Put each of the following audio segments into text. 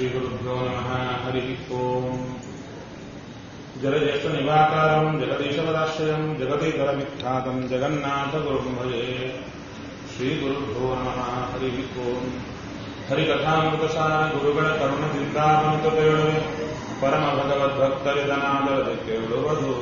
श्रीगुरुभ्यो नमः हरिः ओम् जलज्येष्ठनिवाकारम् जगदीशपदाश्रयम् जगतीकरमिख्यातम् जगन्नाथगुरुम् भजे श्रीगुरुभ्यो नमः हरिः ओम् ಹರಿಕಥಾಮೃತಸಾರ ಗುರುಗಳ ಕರುಣದಿಂದಾಮೃತತೆಯೊಡನೆ ಪರಮ ಭಗವದ್ಭಕ್ತರಿದನಾದರದೆ ಕೇಳುವುದು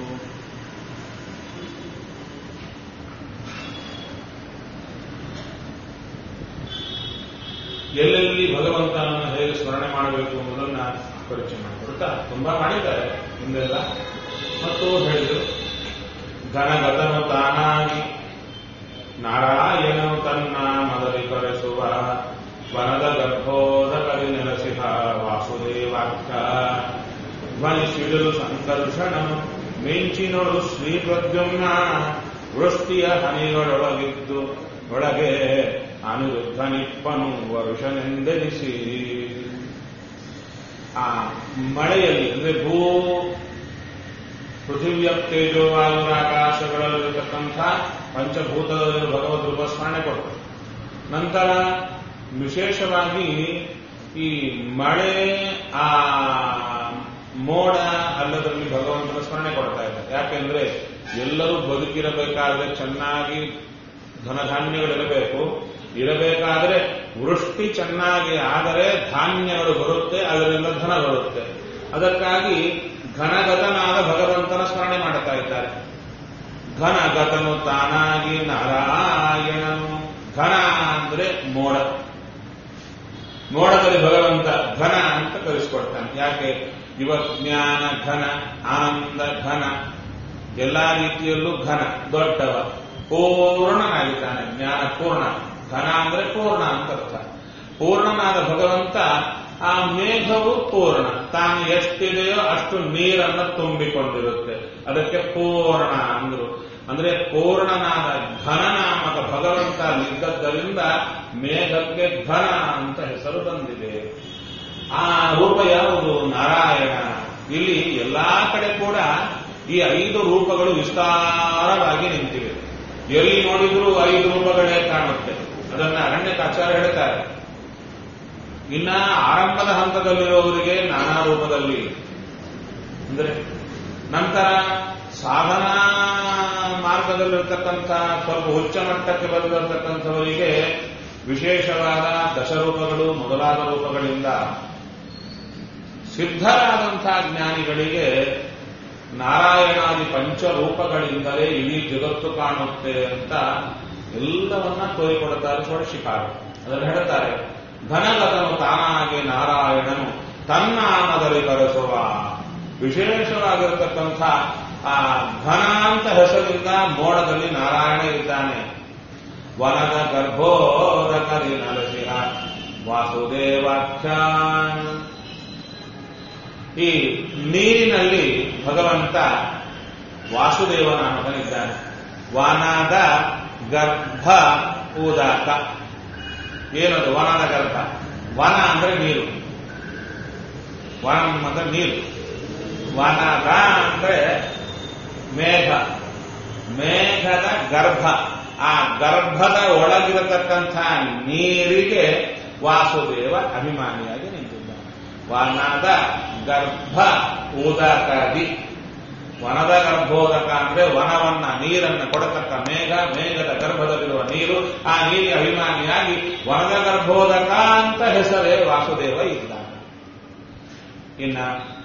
ಎಲ್ಲೆಲ್ಲಿ ಭಗವಂತನನ್ನು ಹೇಗೆ ಸ್ಮರಣೆ ಮಾಡಬೇಕು ಎಂಬುದನ್ನ ಪರಿಚಯ ಮಾಡಿಕೊಡ್ತಾ ತುಂಬಾ ಮಾಡಿದ್ದಾರೆ ಹಿಂದೆಲ್ಲ ಮತ್ತು ಹೇಳಿದರು ಘನಗತನು ತಾನಾಗಿ ನಾರಾಯಣನು ತನ್ನ ಮದರಿ ಕರೆಸುವ ವನದ ಗರ್ಭೋದಕರಿ ನೆಲೆಸಿದ ವಾಸುದೇವಾಖ್ಯ ಧ್ವನಿ ಸಿಡಿಲು ಸಂಕರ್ಷಣನು ಮಿಂಚಿನೊಳು ಶ್ರೀ ಪ್ರದ್ಯುಮ್ನ ವೃಷ್ಟಿಯ ಹನಿಗಳೊಳಗಿದ್ದು ಒಳಗೆ ಅನಿರುದ್ಧ ನಿಪ್ಪನು ವರುಷನೆಂದೆನಿಸಿ ಆ ಮಳೆಯಲ್ಲಿ ಅಂದ್ರೆ ಭೂ ಪೃಥಿವಿಯ ತೇಜೋ ವಾಯು ಆಕಾಶಗಳಲ್ಲಿರತಕ್ಕಂಥ ಪಂಚಭೂತದಲ್ಲಿ ಭಗವದ್ ರೂಪ ಸ್ಮರಣೆ ಕೊಟ್ಟರು ನಂತರ ವಿಶೇಷವಾಗಿ ಈ ಮಳೆ ಆ ಮೋಡ ಅಲ್ಲದರಲ್ಲಿ ಭಗವಂತನ ಸ್ಮರಣೆ ಕೊಡ್ತಾ ಇದ್ದಾರೆ ಯಾಕೆಂದ್ರೆ ಎಲ್ಲರೂ ಬದುಕಿರಬೇಕಾದ್ರೆ ಚೆನ್ನಾಗಿ ಧನಧಾನ್ಯಗಳಿರಬೇಕು ಇರಬೇಕಾದ್ರೆ ವೃಷ್ಟಿ ಚೆನ್ನಾಗಿ ಆದರೆ ಧಾನ್ಯಗಳು ಬರುತ್ತೆ ಅದರಿಂದ ಧನ ಬರುತ್ತೆ ಅದಕ್ಕಾಗಿ ಘನಗತನಾದ ಭಗವಂತನ ಸ್ಮರಣೆ ಮಾಡುತ್ತಾ ಇದ್ದಾರೆ ಘನಗತನು ತಾನಾಗಿ ನಾರಾಯಣನು ಘನ ಅಂದ್ರೆ ಮೋಡ ಮೋಡದಲ್ಲಿ ಭಗವಂತ ಘನ ಅಂತ ಕರೆಸಿಕೊಡ್ತಾನೆ ಯಾಕೆ ಯುವಜ್ಞಾನ ಘನ ಆನಂದ ಘನ ಎಲ್ಲಾ ರೀತಿಯಲ್ಲೂ ಘನ ದೊಡ್ಡವ ಪೂರ್ಣನಾಗಿದ್ದಾನೆ ಜ್ಞಾನ ಪೂರ್ಣ ಘನ ಅಂದ್ರೆ ಪೂರ್ಣ ಅಂತ ಅರ್ಥ ಪೂರ್ಣನಾದ ಭಗವಂತ ಆ ಮೇಘವು ಪೂರ್ಣ ತಾನು ಎಷ್ಟಿದೆಯೋ ಅಷ್ಟು ನೀರನ್ನು ತುಂಬಿಕೊಂಡಿರುತ್ತೆ ಅದಕ್ಕೆ ಪೂರ್ಣ ಅಂದ್ರು ಅಂದ್ರೆ ಪೂರ್ಣನಾದ ಘನನಾಮಕ ಭಗವಂತ ಇದ್ದದ್ದರಿಂದ ಮೇಘಕ್ಕೆ ಘನ ಅಂತ ಹೆಸರು ಬಂದಿದೆ ಆ ರೂಪ ಯಾವುದು ನಾರಾಯಣ ಇಲ್ಲಿ ಎಲ್ಲಾ ಕಡೆ ಕೂಡ ಈ ಐದು ರೂಪಗಳು ವಿಸ್ತಾರವಾಗಿ ನಿಂತಿವೆ ಎಲ್ಲಿ ನೋಡಿದ್ರೂ ಐದು ರೂಪಗಳೇ ಕಾಣುತ್ತೆ ಅದನ್ನ ಅರಣ್ಯಕಾಚಾರ್ಯ ಹೇಳ್ತಾರೆ ಇನ್ನ ಆರಂಭದ ಹಂತದಲ್ಲಿರುವವರಿಗೆ ನಾನಾ ರೂಪದಲ್ಲಿ ಅಂದ್ರೆ ನಂತರ ಸಾಧನಾ ಮಾರ್ಗದಲ್ಲಿರ್ತಕ್ಕಂಥ ಸ್ವಲ್ಪ ಉಚ್ಚ ಮಟ್ಟಕ್ಕೆ ಬಂದಿರತಕ್ಕಂಥವರಿಗೆ ವಿಶೇಷವಾದ ದಶರೂಪಗಳು ಮೊದಲಾದ ರೂಪಗಳಿಂದ ಸಿದ್ಧರಾದಂತಹ ಜ್ಞಾನಿಗಳಿಗೆ ನಾರಾಯಣಾದಿ ಪಂಚರೂಪಗಳಿಂದಲೇ ಇಡೀ ಜಗತ್ತು ಕಾಣುತ್ತೆ ಅಂತ ಎಲ್ಲವನ್ನ ತೋರಿಕೊಡುತ್ತಾರೆ ಷೋಡಶಿಕಾರ ಅದನ್ನು ಹೇಳ್ತಾರೆ ಘನಗತನು ತಾನಾಗಿ ನಾರಾಯಣನು ತನ್ನಾಮದಲ್ಲಿ ಕರೆಸುವ ವಿಶೇಷವಾಗಿರತಕ್ಕಂಥ ಆ ಘನ ಅಂತ ಹೆಸರಿಂದ ಮೋಡದಲ್ಲಿ ನಾರಾಯಣ ಇದ್ದಾನೆ ವನದ ಗರ್ಭೋದಕರಿ ನರಸಿಂಹ ವಾಸುದೇವಾಖ್ಯಾನ್ ಈ ನೀರಿನಲ್ಲಿ ಭಗವಂತ ವಾಸುದೇವ ನಾಮಕನಿದ್ದಾನೆ ವನದ ಗರ್ಭ ಉದಾಕ ಏನದು ವನದ ಗರ್ಭ ವನ ಅಂದ್ರೆ ನೀರು ವನ ಅಂದ್ರೆ ನೀರು ವನದ ಅಂದ್ರೆ ಮೇಘ ಮೇಘದ ಗರ್ಭ ಆ ಗರ್ಭದ ಒಳಗಿರತಕ್ಕಂಥ ನೀರಿಗೆ ವಾಸುದೇವ ಅಭಿಮಾನಿಯಾಗಿ ನಿಂತಿದ್ದಾನೆ ವನದ ಗರ್ಭ ಉದಕದಿ ವನದ ಗರ್ಭೋದಕ ಅಂದ್ರೆ ವನವನ್ನ ನೀರನ್ನ ಕೊಡತಕ್ಕ ಮೇಘ ಮೇಘದ ಗರ್ಭದಲ್ಲಿರುವ ನೀರು ಆ ನೀರಿಗೆ ಅಭಿಮಾನಿಯಾಗಿ ವನದ ಗರ್ಭೋದಕ ಅಂತ ಹೆಸರೇ ವಾಸುದೇವ ಇದ್ದಾನೆ ಇನ್ನ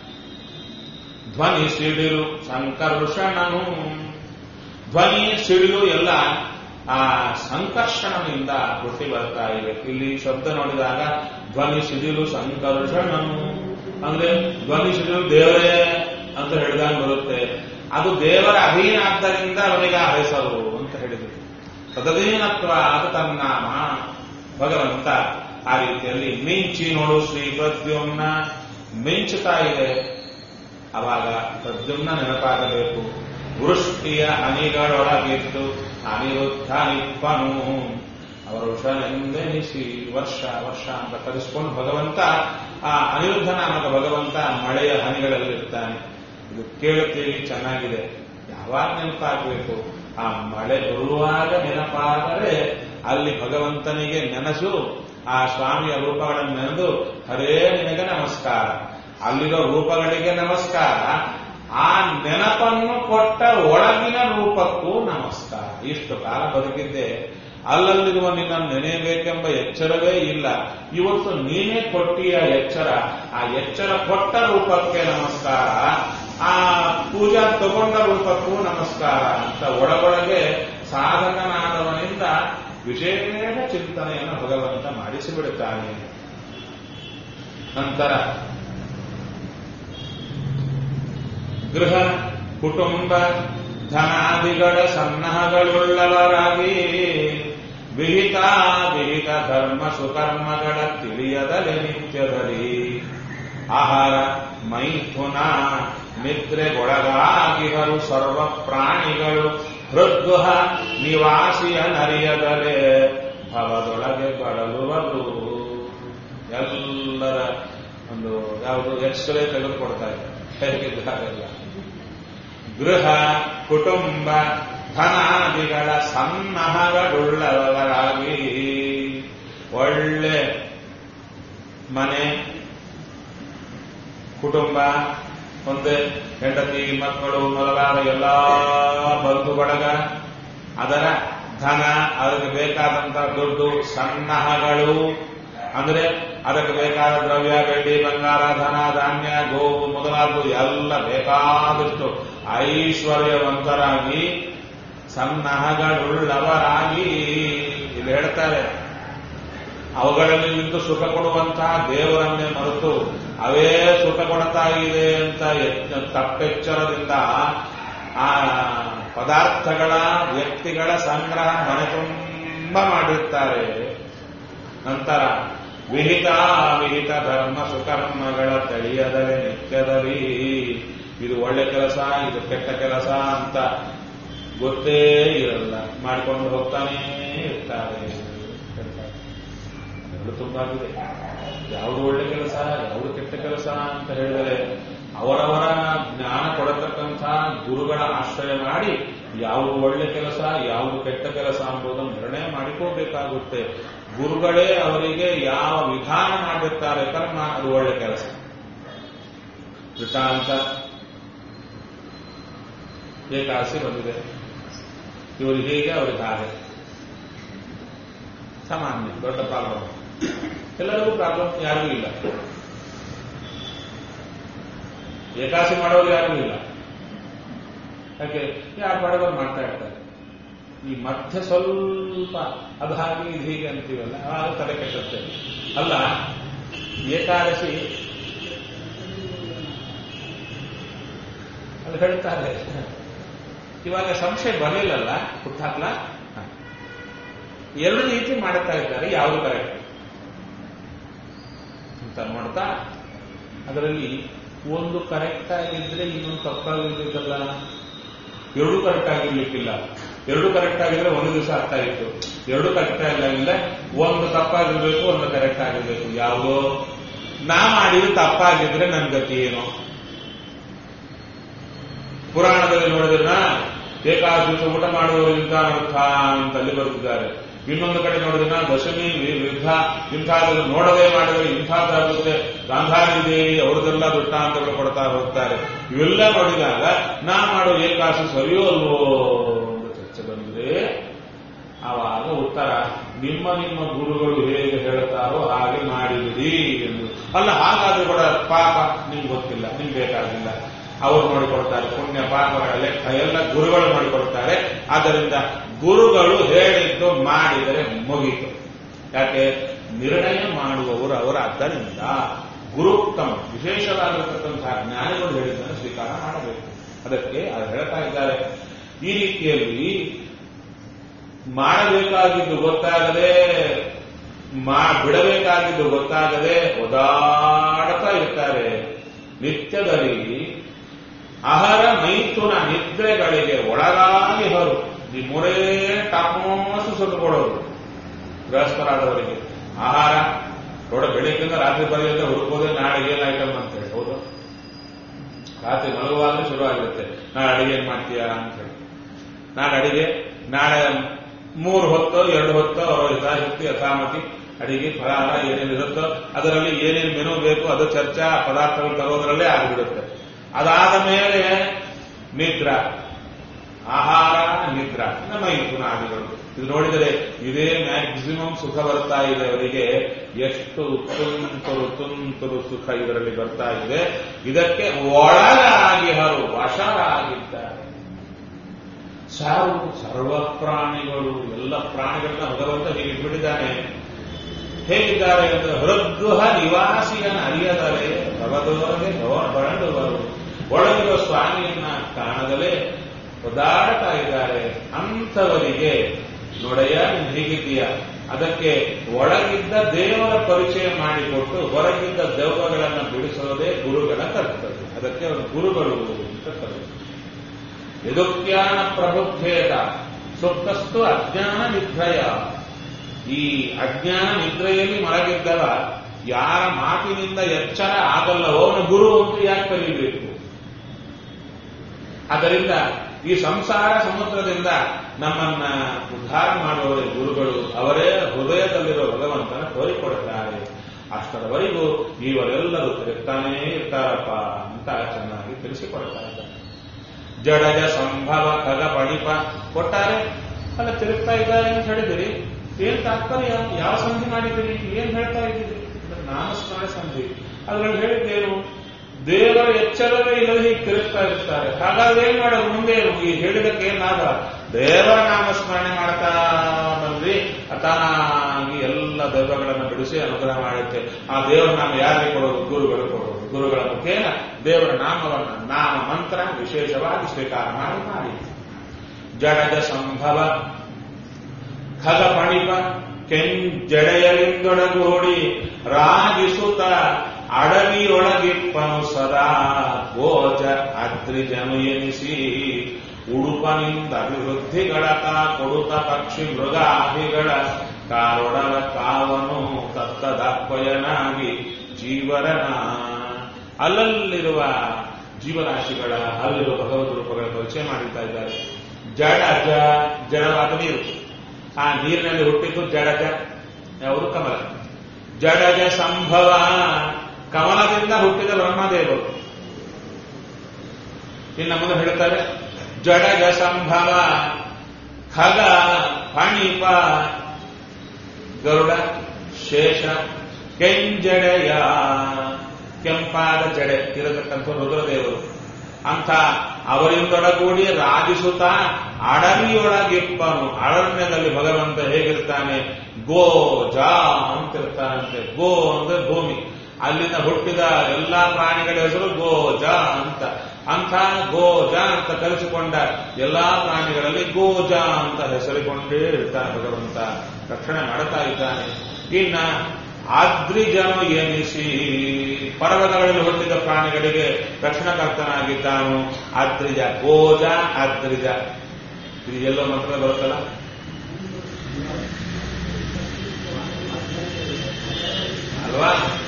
ಧ್ವನಿ ಸಿಡಿಲು ಸಂಕರ್ಷಣನು ಧ್ವನಿ ಸಿಡಿಲು ಎಲ್ಲ ಆ ಸಂಕರ್ಷಣನಿಂದ ಹುಟ್ಟಿ ಬರ್ತಾ ಇದೆ ಇಲ್ಲಿ ಶಬ್ದ ನೋಡಿದಾಗ ಧ್ವನಿ ಸಿಡಿಲು ಸಂಕರ್ಷಣನು ಅಂದ್ರೆ ಧ್ವನಿ ಸಿಡಿಲು ದೇವರೇ ಅಂತ ಹೇಳಿದಾಗ ಬರುತ್ತೆ ಅದು ದೇವರ ಅಧೀನ ಆದ್ದರಿಂದ ಅವನಿಗೆ ಆ ಹೆಸರು ಅಂತ ಹೇಳಿದರು ತದಧೀನತ್ವ ಅದು ತನ್ನಾಮ ಭಗವಂತ ಆ ರೀತಿಯಲ್ಲಿ ಮಿಂಚಿ ನೋಡು ಶ್ರೀ ಪ್ರದ್ಯುಮ್ನ ಮಿಂಚುತ್ತಾ ಇದೆ ಅವಾಗ ಪ್ರದ್ಯುಮ್ನ ನೆನಪಾಗಬೇಕು ವೃಷ್ಟಿಯ ಹನಿಗಳೊಳಗಿದ್ದು ಅನಿರುದ್ಧ ನಿಪ್ಪನು ವರುಷನೆಂದೆನಿಸಿ ವರ್ಷ ವರ್ಷ ಅಂತ ಕರೆಸಿಕೊಂಡು ಭಗವಂತ ಆ ಅನಿರುದ್ಧ ನಾಮಕ ಭಗವಂತ ಮಳೆಯ ಹನಿಗಳಲ್ಲಿರ್ತಾನೆ ಇದು ಕೇಳುತ್ತೀವಿ ಚೆನ್ನಾಗಿದೆ ಯಾವಾಗ ನೆನಪಾಗಬೇಕು ಆ ಮಳೆ ಬರುವಾಗ ನೆನಪಾದರೆ ಅಲ್ಲಿ ಭಗವಂತನಿಗೆ ನೆನಸು ಆ ಸ್ವಾಮಿಯ ರೂಪಗಳನ್ನು ನೆನೆದು ಹರೇ ನಿನಗೆ ನಮಸ್ಕಾರ ಅಲ್ಲಿರೋ ರೂಪಗಳಿಗೆ ನಮಸ್ಕಾರ ಆ ನೆನಪನ್ನು ಕೊಟ್ಟ ಒಳಗಿನ ರೂಪಕ್ಕೂ ನಮಸ್ಕಾರ ಇಷ್ಟು ಕಾಲ ಬದುಕಿದ್ದೆ ಅಲ್ಲಲ್ಲಿರುವ ನಿನ್ನ ನೆನೆಯಬೇಕೆಂಬ ಎಚ್ಚರವೇ ಇಲ್ಲ ಇವತ್ತು ನೀನೇ ಕೊಟ್ಟಿಯ ಎಚ್ಚರ ಆ ಎಚ್ಚರ ಕೊಟ್ಟ ರೂಪಕ್ಕೆ ನಮಸ್ಕಾರ ಆ ಪೂಜಾ ತಗೊಂಡ ರೂಪಕ್ಕೂ ನಮಸ್ಕಾರ ಅಂತ ಒಳಗೊಳಗೆ ಸಾಧಕನಾದವನಿಂದ ವಿಶೇಷ ಚಿಂತನೆಯನ್ನು ಭಗವಂತ ಮಾಡಿಸಿಬಿಡುತ್ತಾನೆ ನಂತರ ಗೃಹ ಕುಟುಂಬ ಧನಾದಿಗಳ ಸನ್ನಹಗಳುಳ್ಳವರಾಗಿ ವಿಹಿತ ವಿಹಿತ ಧರ್ಮ ಸುಕರ್ಮಗಳ ತಿಳಿಯದಲೆ ನಿತ್ಯದಲ್ಲಿ ಆಹಾರ ಮೈಥುನ ನಿದ್ರೆಗೊಳಗಾಗಿಹರು ಸರ್ವ ಪ್ರಾಣಿಗಳು ಹೃದ್ಗುಹ ನಿವಾಸಿಯ ನರಿಯದಲೆ ಭವದೊಳಗೆ ಬಳಲುವರು ಎಲ್ಲರ ಒಂದು ಯಾವುದು ಎಕ್ಸ್ರೇ ತೆಗೆದುಕೊಡ್ತಾ ಇದೆ ಹೇಗಿದ್ದಾರೆಲ್ಲ ಗೃಹ ಕುಟುಂಬ ಧನಾದಿಗಳ ಸನ್ನಹಗಳುಳ್ಳವರಾಗಿ ಒಳ್ಳೆ ಮನೆ ಕುಟುಂಬ ಒಂದೇ ಹೆಂಡತಿ ಮಕ್ಕಳು ಮೊದಲಾದ ಎಲ್ಲ ಬಂಧು ಬಳಗ ಅದರ ಧನ ಅದಕ್ಕೆ ಬೇಕಾದಂತ ದುಡ್ಡು ಸನ್ನಹಗಳು ಅಂದ್ರೆ ಅದಕ್ಕೆ ಬೇಕಾದ ದ್ರವ್ಯ ಬೆಳ್ಳಿ ಬಂಗಾರ ಧನ ಧಾನ್ಯ ಗೋವು ಮೊದಲಾದವು ಎಲ್ಲ ಬೇಕಾದಷ್ಟು ಐಶ್ವರ್ಯವಂತರಾಗಿ ಸನ್ನಹಗಳುಳ್ಳವರಾಗಿ ಇಲ್ಲಿ ಹೇಳ್ತಾರೆ ಅವುಗಳಲ್ಲಿ ನಿಂತು ಸುಖ ಕೊಡುವಂತಹ ದೇವರನ್ನೇ ಮರೆತು ಅವೇ ಸುಖ ಕೊಡ್ತಾ ಇದೆ ಅಂತ ಎಚ್ಚ- ತಪ್ಪೆಚ್ಚರದಿಂದ ಆ ಪದಾರ್ಥಗಳ ವ್ಯಕ್ತಿಗಳ ಸಂಗ್ರಹ ಮನೆ ತುಂಬ ಮಾಡಿರ್ತಾರೆ ನಂತರ ವಿಹಿತ ವಿಹಿತ ಧರ್ಮ ಸುಕರ್ಮಗಳ ತಿಳಿಯದರೆ ನಿತ್ಯದಲ್ಲಿ ಇದು ಒಳ್ಳೆ ಕೆಲಸ ಇದು ಕೆಟ್ಟ ಕೆಲಸ ಅಂತ ಗೊತ್ತೇ ಇರಲ್ಲ ಮಾಡಿಕೊಂಡು ಹೋಗ್ತಾನೇ ಇರ್ತಾರೆ ಹೇಳ್ತಾರೆ. ಎರಡು ತುಂಬಾ ಇದೆ ಯಾವುದು ಒಳ್ಳೆ ಕೆಲಸ ಯಾವುದು ಕೆಟ್ಟ ಕೆಲಸ ಅಂತ ಹೇಳಿದರೆ ಅವರವರ ಜ್ಞಾನ ಕೊಡತಕ್ಕಂಥ ಗುರುಗಳ ಆಶ್ರಯ ಮಾಡಿ ಯಾವುದು ಒಳ್ಳೆ ಕೆಲಸ ಯಾವುದು ಕೆಟ್ಟ ಕೆಲಸ ಎಂಬುದನ್ನು ನಿರ್ಣಯ ಮಾಡಿಕೋಬೇಕಾಗುತ್ತೆ ಗುರುಗಳೇ ಅವರಿಗೆ ಯಾವ ವಿಧಾನ ಮಾಡಿರ್ತಾರೆ ಕರ್ಮ ಅದು ಒಳ್ಳೆ ಕೆಲಸ ವೃತ್ತಾಂತ ಏಕಾಸಿ ಬಂದಿದೆ ಇವರು ಹೀಗೆ ಅವ್ರಿಗೆ ಹಾಗೆ ಸಾಮಾನ್ಯ ದೊಡ್ಡ ಪ್ರಾಬ್ಲಮ್ ಎಲ್ಲರಿಗೂ ಪ್ರಾಬ್ಲಮ್ ಯಾರಿಗೂ ಇಲ್ಲ ಏಕಾಸಿ ಮಾಡೋರು ಯಾರಿಗೂ ಇಲ್ಲ ಯಾಕೆ ಯಾರು ಬಡವರು ಮಾಡ್ತಾ ಇರ್ತಾರೆ ಈ ಮಧ್ಯ ಸ್ವಲ್ಪ ಅದು ಹಾಗೆ ಇದು ಹೀಗೆ ಅಂತೀವಲ್ಲ ಆಗ ತಲೆ ಕೆಟ್ಟತ್ತೆ ಅಲ್ಲ ಏಕಾದಶಿ ಅದು ಹೇಳ್ತಾರೆ ಇವಾಗ ಸಂಶಯ ಬರಲಿಲ್ಲಲ್ಲ ಹುಟ್ಟಾಕ್ಲ ಎರಡು ರೀತಿ ಮಾಡುತ್ತಾ ಇದ್ದಾರೆ ಯಾವುದು ಕರೆಕ್ಟ್ ಅಂತ ನೋಡ್ತಾ ಅದರಲ್ಲಿ ಒಂದು ಕರೆಕ್ಟ್ ಆಗಿದ್ರೆ ಇನ್ನೊಂದು ತಪ್ಪಾಗಿರ್ಬೇಕಲ್ಲ ಎರಡು ಕರೆಕ್ಟ್ ಆಗಿರ್ಲಿಕ್ಕಿಲ್ಲ ಎರಡು ಕರೆಕ್ಟ್ ಆಗಿದ್ರೆ ಒಂದು ದಿವಸ ಆಗ್ತಾ ಇತ್ತು ಎರಡು ಕರೆಕ್ಟ್ ಆಗಿಲ್ಲ ಒಂದು ತಪ್ಪಾಗಿರ್ಬೇಕು ಒಂದು ಕರೆಕ್ಟ್ ಆಗಿರ್ಬೇಕು ಯಾವುದೋ ನಾ ಮಾಡಿದ್ದು ತಪ್ಪಾಗಿದ್ರೆ ನನ್ನ ಗತಿ ಏನು ಪುರಾಣದಲ್ಲಿ ನೋಡಿದ್ರನ್ನ ಏಕಾದಶಿ ದಿವಸ ಊಟ ಮಾಡುವವರು ಇಂಥ ಅರ್ಥ ಅಂತ ಅಲ್ಲಿ ಬರುತ್ತಿದ್ದಾರೆ ಇನ್ನೊಂದು ಕಡೆ ನೋಡಿದ್ರೆ ದಶಮಿ ವಿರುದ್ಧ ಇಂಥದ್ದು ನೋಡದೆ ಮಾಡಿದರೆ ಇಂಥದ್ದಾಗುತ್ತೆ ಗಾಂಧಾರಿ ದೇವಿ ಅವ್ರದ್ದೆಲ್ಲ ದೃಷ್ಟಾಂತಗಳು ಕೊಡ್ತಾ ಹೋಗ್ತಾರೆ ಇವೆಲ್ಲ ನೋಡಿದಾಗ ನಾ ಮಾಡೋ ಏಕಾದಶಿ ಸರಿಯೋ ಅಲ್ವೋ ಅಂತ ಚರ್ಚೆ ಬಂದ್ರೆ ಆವಾಗ ಉತ್ತರ ನಿಮ್ಮ ನಿಮ್ಮ ಗುರುಗಳು ಹೇಗೆ ಹೇಳ್ತಾರೋ ಹಾಗೆ ಮಾಡಿಬಿಡಿ ಎಂದು ಅಲ್ಲ ಹಾಗಾದ್ರೂ ಕೂಡ ಪಾಪ ನಿಮ್ಗೆ ಗೊತ್ತಿಲ್ಲ ನಿಮ್ಗೆ ಬೇಕಾಗಿಲ್ಲ ಅವರು ಮಾಡಿಕೊಡ್ತಾರೆ ಪುಣ್ಯ ಪಾಪಗಳ ಲೆಕ್ಕ ಎಲ್ಲ ಗುರುಗಳು ಮಾಡಿಕೊಡ್ತಾರೆ ಆದ್ದರಿಂದ ಗುರುಗಳು ಹೇಳಿದ್ದು ಮಾಡಿದರೆ ಮುಗೀತು ಯಾಕೆ ನಿರ್ಣಯ ಮಾಡುವವರು ಅವರ ಆದ್ದರಿಂದ ಗುರುತ್ತಮ ವಿಶೇಷವಾಗಿರತಕ್ಕಂತಹ ಜ್ಞಾನಿಗಳು ಹೇಳಿದ್ದನ್ನು ಸ್ವೀಕಾರ ಮಾಡಬೇಕು ಅದಕ್ಕೆ ಅದು ಹೇಳ್ತಾ ಇದ್ದಾರೆ ಈ ರೀತಿಯಲ್ಲಿ ಮಾಡಬೇಕಾಗಿದ್ದು ಗೊತ್ತಾಗದೆ ಮಾ ಬಿಡಬೇಕಾಗಿದ್ದು ಗೊತ್ತಾಗದೆ ಒದಾಡ್ತಾ ಇರ್ತಾರೆ ನಿತ್ಯದಲ್ಲಿ ಅಹರ ಮೈಥುನ ನಿದ್ರೆಗಳಿಗೆ ಒಳಗಾಗಿ ಹೊರು ಈ ಮೂರೇ ಟಾಪೋಸು ಸುತ್ತಕೊಡೋದು ಗೃಹಸ್ಥರಾದವರಿಗೆ ಆಹಾರ ನೋಡ ಬೆಳಿಗ್ಗೆಯಿಂದ ರಾತ್ರಿ ಪರ್ಯಂತ ಹುಡುಕೋದೆ ನಾಳೆ ಏನ್ ಐಟಮ್ ಅಂತ ಹೇಳಿ ಹೌದು ರಾತ್ರಿ ಮಲಗುವಾಗಲೇ ಶುರು ಆಗಿರುತ್ತೆ ನಾಳೆ ಅಡಿಗೆ ಏನ್ ಮಾಡ್ತೀಯಾ ಅಂತ ಹೇಳಿ ನಾಳೆ ಅಡಿಗೆ ನಾಳೆ ಮೂರು ಹೊತ್ತು ಎರಡು ಹೊತ್ತು ಅವರ ಯಥಾಶಕ್ತಿ ಯಥಾಮತಿ ಅಡಿಗೆ ಫಲಾರ ಏನೇನಿರುತ್ತೋ ಅದರಲ್ಲಿ ಏನೇನು ಮೆನು ಬೇಕು ಅದು ಚರ್ಚಾ ಪದಾರ್ಥಗಳು ತರೋದ್ರಲ್ಲೇ ಆಗಿಬಿಡುತ್ತೆ ಅದಾದ ಮೇಲೆ ನಿದ್ರಾ ಆಹಾರ ನಿದ್ರಾ ನಮ್ಮ ಮೈಥುನಾದಿಗಳು ಇದು ನೋಡಿದರೆ ಇದೇ ಮ್ಯಾಕ್ಸಿಮಮ್ ಸುಖ ಬರ್ತಾ ಇದೆ ಅವರಿಗೆ ಎಷ್ಟು ತುಂತುರು ತುಂತುರು ಸುಖ ಇದರಲ್ಲಿ ಬರ್ತಾ ಇದೆ ಇದಕ್ಕೆ ಒಳಗಾಗಿ ಹರು ವಶರಾಗಿದ್ದಾರೆ ಸಾವು ಸರ್ವ ಪ್ರಾಣಿಗಳು ಎಲ್ಲ ಪ್ರಾಣಿಗಳನ್ನ ಭಗವಂತ ಹೀಗೆ ಬಿಟ್ಟಿದ್ದಾನೆ ಹೇಗಿದ್ದಾರೆ ಅಂದರೆ ಹೃದ್ಗೃಹ ನಿವಾಸಿಯನ್ನ ಅರಿಯದರೆ ಭಗದೋರಗೆ ಬಳಡುವರು ಒಳಗಿರುವ ಸ್ವಾಮಿಯನ್ನ ಕಾಣದಲೇ ಒದಾಡ್ತಾ ಇದ್ದಾರೆ ಅಂಥವರಿಗೆ ನೋಡಯ್ಯ ನೀನು ಹೀಗಿದ್ದೀಯ ಅದಕ್ಕೆ ಒಳಗಿದ್ದ ದೇವರ ಪರಿಚಯ ಮಾಡಿಕೊಟ್ಟು ಹೊರಗಿದ್ದ ದೆವ್ವಗಳನ್ನು ಬಿಡಿಸೋದೇ ಗುರುಗಳ ಕರ್ತವ್ಯ ಅದಕ್ಕೆ ಅವರು ಗುರುಗಳು ಅಂತ ಕರೆಯುತ್ತಾರೆ ಯದುಜ್ಞಾನ ಪ್ರಬುದ್ಧೇತ ಸುಪ್ತಸ್ತು ಅಜ್ಞಾನ ನಿದ್ರಯ ಈ ಅಜ್ಞಾನ ನಿದ್ರೆಯಲ್ಲಿ ಮಲಗಿದ್ದವ ಯಾರ ಮಾತಿನಿಂದ ಎಚ್ಚರ ಆಗಲ್ಲವೋ ಅವನ ಗುರು ಅಂತ ಯಾಕೆ ಕರೀಬೇಕು ಆದ್ದರಿಂದ ಈ ಸಂಸಾರ ಸಮುದ್ರದಿಂದ ನಮ್ಮನ್ನ ಉದ್ಧಾರ ಮಾಡುವವರೇ ಗುರುಗಳು ಅವರೇ ಹೃದಯದಲ್ಲಿರುವ ಭಗವಂತನ ತೋರಿಕೊಡುತ್ತಾರೆ ಅಷ್ಟರವರೆಗೂ ಇವರೆಲ್ಲರೂ ತಿರುಗ್ತಾನೇ ಇರ್ತಾರಪ್ಪ ಅಂತ ಚೆನ್ನಾಗಿ ತಿಳಿಸಿಕೊಡ್ತಾ ಇದ್ದಾರೆ ಜಡಜ ಸಂಭವ ಖಗ ಪಡಿಪ ಕೊಟ್ಟಾರೆ ಅಲ್ಲ ತಿರುಗ್ತಾ ಇದ್ದಾರೆ ಅಂತ ಹೇಳಿದಿರಿ ಏನ್ ತಾತ್ಪರ್ಯ ಯಾವ ಸಂಧಿ ಮಾಡಿದ್ದೀರಿ ಏನ್ ಹೇಳ್ತಾ ಇದ್ದೀರಿ ನಾಮಸ್ಮರಣ ಸಂಧಿ ಅದ್ರಲ್ಲಿ ಹೇಳಿದ್ದೇನು ದೇವರ ಎಚ್ಚರವೇ ಇಲ್ಲದೆ ಹೀಗೆ ತಿರುಗ್ತಾ ಇರ್ತಾರೆ ಹಾಗಾದ್ರೆ ಏನ್ ಮಾಡೋದು ಮುಂದೆ ಈ ಹೇಳಿದಕ್ಕೆ ಏನಾಗ ದೇವರ ನಾಮಸ್ಮರಣೆ ಮಾಡ್ತಾ ಬಂದ್ರಿ ಅತಾನಾಗಿ ಎಲ್ಲ ದೈವಗಳನ್ನು ಬಿಡಿಸಿ ಅನುಗ್ರಹ ಮಾಡುತ್ತೆ ಆ ದೇವರ ನಾಮ ಯಾರಿಗೆ ಕೊಡೋದು ಗುರುಗಳು ಕೊಡೋದು ಗುರುಗಳ ಮುಖೇನ ದೇವರ ನಾಮವನ್ನು ನಾಮ ಮಂತ್ರ ವಿಶೇಷವಾಗಿ ಸ್ವೀಕಾರ ಮಾಡಿ ಮಾಡಿ ಜಡಜ ಸಂಭವ ಖಗ ಪಣಿಪ ಕೆಂಜಡೆಯಲಿಂದೊಡಗೂಡಿ ರಾಗಿಸುತ್ತ ಅಡವಿಯೊಳಗಿಪ್ಪನು ಸದಾ ಗೋಜ ಅದ್ರಿಜನು ಎನಿಸಿ ಉಡುಪನಿಂದ ಅಭಿವೃದ್ಧಿಗಳ ತಾ ಕೊಡುತ್ತ ಪಕ್ಷಿ ಮೃಗಾದಿಗಳ ಕಾರೊಡಲ ಕಾವನು ತತ್ತದಪ್ಪಯನಾಗಿ ಜೀವರನ ಅಲ್ಲಲ್ಲಿರುವ ಜೀವರಾಶಿಗಳ ಅಲ್ಲಿರುವ ಭಗವದ್ ರೂಪಗಳ ಪರಿಚಯ ಮಾಡುತ್ತಾ ಇದ್ದಾರೆ ಜಡಜ ಜಡವಾದ ನೀರು ಆ ನೀರಿನಲ್ಲಿ ಹುಟ್ಟಿದ್ದು ಜಡಜ ಯಾವುದು ಕಮಲ ಜಡಜ ಸಂಭವ ಕಮಲದಿಂದ ಹುಟ್ಟಿದ ಬ್ರಹ್ಮದೇವರು ಇನ್ನು ಮುಂದೆ ಹೇಳ್ತಾರೆ ಜಡಜ ಸಂಭವ ಖಗ ಫಣಿಪ ಗರುಡ ಶೇಷ ಕೆಂಜಡೆಯ ಕೆಂಪಾದ ಜಡೆ ಇರತಕ್ಕಂಥ ರುದ್ರದೇವರು ಅಂತ ಅವರಿಂದೊಡಗೂಡಿ ರಾಜಿಸುತ್ತಾ ಅಡವಿಯೊಳಗಿಪ್ಪನು ಅರಣ್ಯದಲ್ಲಿ ಭಗವಂತ ಹೇಗಿರ್ತಾನೆ ಗೋ ಜಾ ಅಂತಿರ್ತಾನಂತೆ ಗೋ ಅಂದ್ರೆ ಭೂಮಿ ಅಲ್ಲಿಂದ ಹುಟ್ಟಿದ ಎಲ್ಲಾ ಪ್ರಾಣಿಗಳ ಹೆಸರು ಗೋಜ ಅಂತ ಅಂಥ ಗೋಜ ಅಂತ ಕಲಿಸಿಕೊಂಡ ಎಲ್ಲಾ ಪ್ರಾಣಿಗಳಲ್ಲಿ ಗೋಜ ಅಂತ ಹೆಸರಿಕೊಂಡೇ ಇರ್ತಾನೆ ಭಗವಂತ ರಕ್ಷಣೆ ಮಾಡ್ತಾ ಇದ್ದಾನೆ ಇನ್ನ ಆದ್ರಿಜನು ಎನಿಸಿ ಪರ್ವತಗಳಲ್ಲಿ ಹುಟ್ಟಿದ ಪ್ರಾಣಿಗಳಿಗೆ ರಕ್ಷಣಕರ್ತನಾಗಿದ್ದಾನು ಆದ್ರಿಜ ಗೋಜ ಆದ್ರಿಜ ಇದು ಎಲ್ಲೋ ಮಂತ್ರ ಬರುತ್ತಲ್ಲ ಅಲ್ವಾ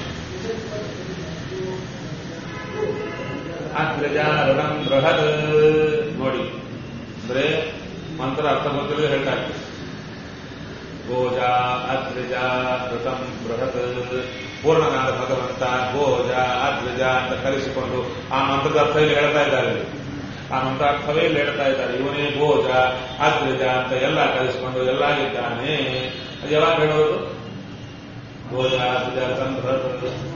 ಅಗ್ರಜ ಋಣಂ ಬೃಹದ್ ನೋಡಿ ಅಂದ್ರೆ ಮಂತ್ರ ಅರ್ಥ ಗೊತ್ತಿಲ್ಲ ಹೇಳ್ತಾ ಇರ್ತೀವಿ ಗೋಜ ಅದ್ರಜ ಋತಂ ಬೃಹತ್ ಪೂರ್ಣನಾದ ಭಗವಂತ ಗೋಜ ಅದ್ರಜ ಅಂತ ಕಲಿಸಿಕೊಂಡು ಆ ಮಂತ್ರದ ಅರ್ಥ ಇಲ್ಲಿ ಹೇಳ್ತಾ ಇದ್ದಾರೆ ಇಲ್ಲಿ. ಆ ಮಂತ್ರಾರ್ಥವೇ ಇಲ್ಲಿ ಹೇಳ್ತಾ ಇದ್ದಾರೆ ಇವನೇ ಗೋಜ ಅದ್ರಜ ಅಂತ ಎಲ್ಲ ಕಲಿಸಿಕೊಂಡು ಎಲ್ಲ ಇದ್ದಾನೆ ಅದು ಯಾವಾಗ ಹೇಳೋದು ಗೋಜ ಅದ್ರಜ ಋತಂ ಬೃಹತ್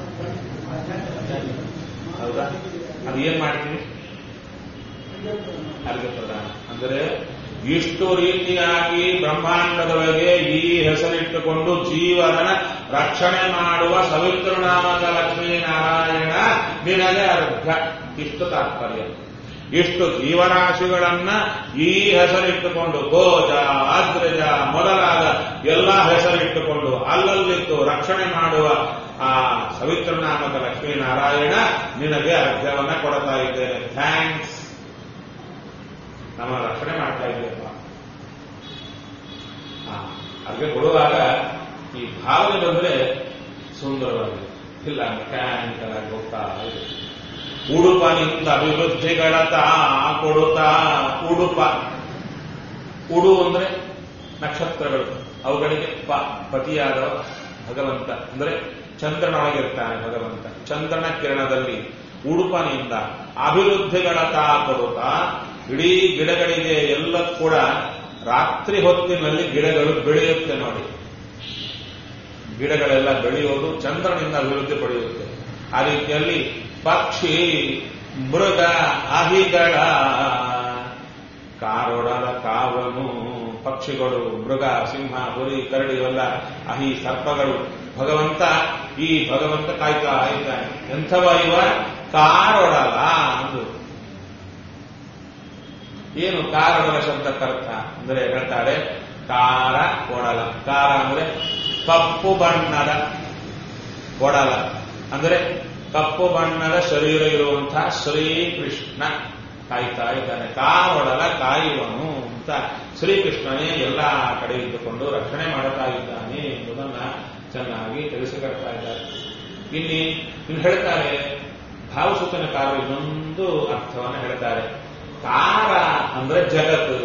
ಹೌದಾ ಅದು ಏನ್ ಮಾಡ್ತೀವಿ ಅರ್ಘ್ಯ ಪ್ರದಾನ ಅಂದರೆ ಇಷ್ಟು ರೀತಿಯಾಗಿ ಬ್ರಹ್ಮಾಂಡದೊಳಗೆ ಈ ಹೆಸರಿಟ್ಟುಕೊಂಡು ಜೀವನ ರಕ್ಷಣೆ ಮಾಡುವ ಸವಿತೃನಾಮಕ ಲಕ್ಷ್ಮೀನಾರಾಯಣ ನಿನಗೆ ಅರ್ಘ್ಯ ಇಷ್ಟು ತಾತ್ಪರ್ಯ ಇಷ್ಟು ಜೀವರಾಶಿಗಳನ್ನ ಈ ಹೆಸರಿಟ್ಟುಕೊಂಡು ಗೋಜ ಅದ್ರಜ ಮೊದಲಾದ ಎಲ್ಲ ಹೆಸರಿಟ್ಟುಕೊಂಡು ಅಲ್ಲಲ್ಲಿತ್ತು ರಕ್ಷಣೆ ಮಾಡುವ ಆ ಸವಿತೃನಾಮಕ ಲಕ್ಷ್ಮೀನಾರಾಯಣ ನಿನಗೆ ಅರ್ಘ್ಯವನ್ನ ಕೊಡ್ತಾ ಇದ್ದೇನೆ ಥ್ಯಾಂಕ್ಸ್ ನಮ್ಮ ರಕ್ಷಣೆ ಮಾಡ್ತಾ ಇದೆಯಪ್ಪ ಅರ್ಘ್ಯ ಕೊಡುವಾಗ ಈ ಭಾವನೆ ಬಂದ್ರೆ ಸುಂದರವಾಗಿದೆ ಇಲ್ಲ ಮೆಕ್ಯಾನಿಕಲ್ ಆಗಿ ಹೋಗ್ತಾ ಇದೆ ಉಡುಪನಿಂದ ಅಭಿವೃದ್ಧಿಗಳ ತಾ ಕೊಡುತ್ತಾ ಉಡುಪ ಉಡು ಅಂದ್ರೆ ನಕ್ಷತ್ರಗಳು ಅವುಗಳಿಗೆ ಪ ಪತಿಯಾದವ ಭಗವಂತ ಅಂದ್ರೆ ಚಂದ್ರನೊಳಗಿರ್ತಾನೆ ಭಗವಂತ ಚಂದ್ರನ ಕಿರಣದಲ್ಲಿ ಉಡುಪನಿಂದ ಅಭಿವೃದ್ಧಿಗಳ ತಾ ಕೊಡುತ್ತಾ ಇಡೀ ಗಿಡಗಳಿಗೆ ಎಲ್ಲ ಕೂಡ ರಾತ್ರಿ ಹೊತ್ತಿನಲ್ಲಿ ಗಿಡಗಳು ಬೆಳೆಯುತ್ತೆ ನೋಡಿ ಗಿಡಗಳೆಲ್ಲ ಬೆಳೆಯೋದು ಚಂದ್ರನಿಂದ ಅಭಿವೃದ್ಧಿ ಪಡೆಯುತ್ತೆ ಆ ರೀತಿಯಲ್ಲಿ ಪಕ್ಷಿ ಮೃಗ ಅಹಿಗಳ ಕಾರೊಡಲ ಕಾವನು ಪಕ್ಷಿಗಳು ಮೃಗ ಸಿಂಹ ಹುಲಿ ಕರಡಿ ಇವೆಲ್ಲ ಅಹಿ ಸರ್ಪಗಳು ಭಗವಂತ ಈ ಭಗವಂತ ಕಾಯ್ತಾ ಇದ್ದಾನೆ ಎಂಥವ ಇವ ಕಾರೊಡಲ ಅಂದು ಏನು ಕಾರೊಡಲ ಶಬ್ದಕ್ಕರ್ಥ ಅಂದ್ರೆ ಹೇಳ್ತಾರೆ ಕಾರ ಒಡಲ ಕಾರ ಅಂದ್ರೆ ಕಪ್ಪು ಬಣ್ಣದ ಒಡಲ ಅಂದ್ರೆ ಕಪ್ಪು ಬಣ್ಣದ ಶರೀರ ಇರುವಂತಹ ಶ್ರೀಕೃಷ್ಣ ಕಾಯ್ತಾ ಇದ್ದಾನೆ ಕಾವೊಡಲ ಕಾಯುವನು ಅಂತ ಶ್ರೀಕೃಷ್ಣನೇ ಎಲ್ಲ ಕಡೆ ಇದ್ದುಕೊಂಡು ರಕ್ಷಣೆ ಮಾಡುತ್ತಾ ಇದ್ದಾನೆ ಎಂಬುದನ್ನ ಚೆನ್ನಾಗಿ ತಿಳಿಸಿಕೊಡ್ತಾ ಇದ್ದಾರೆ ಇಲ್ಲಿ ಇನ್ನು ಹೇಳ್ತಾರೆ ಭಾವಸೂಚನಕಾರರು ಇನ್ನೊಂದು ಅರ್ಥವನ್ನು ಹೇಳ್ತಾರೆ ಕಾರ ಅಂದ್ರೆ ಜಗತ್ತು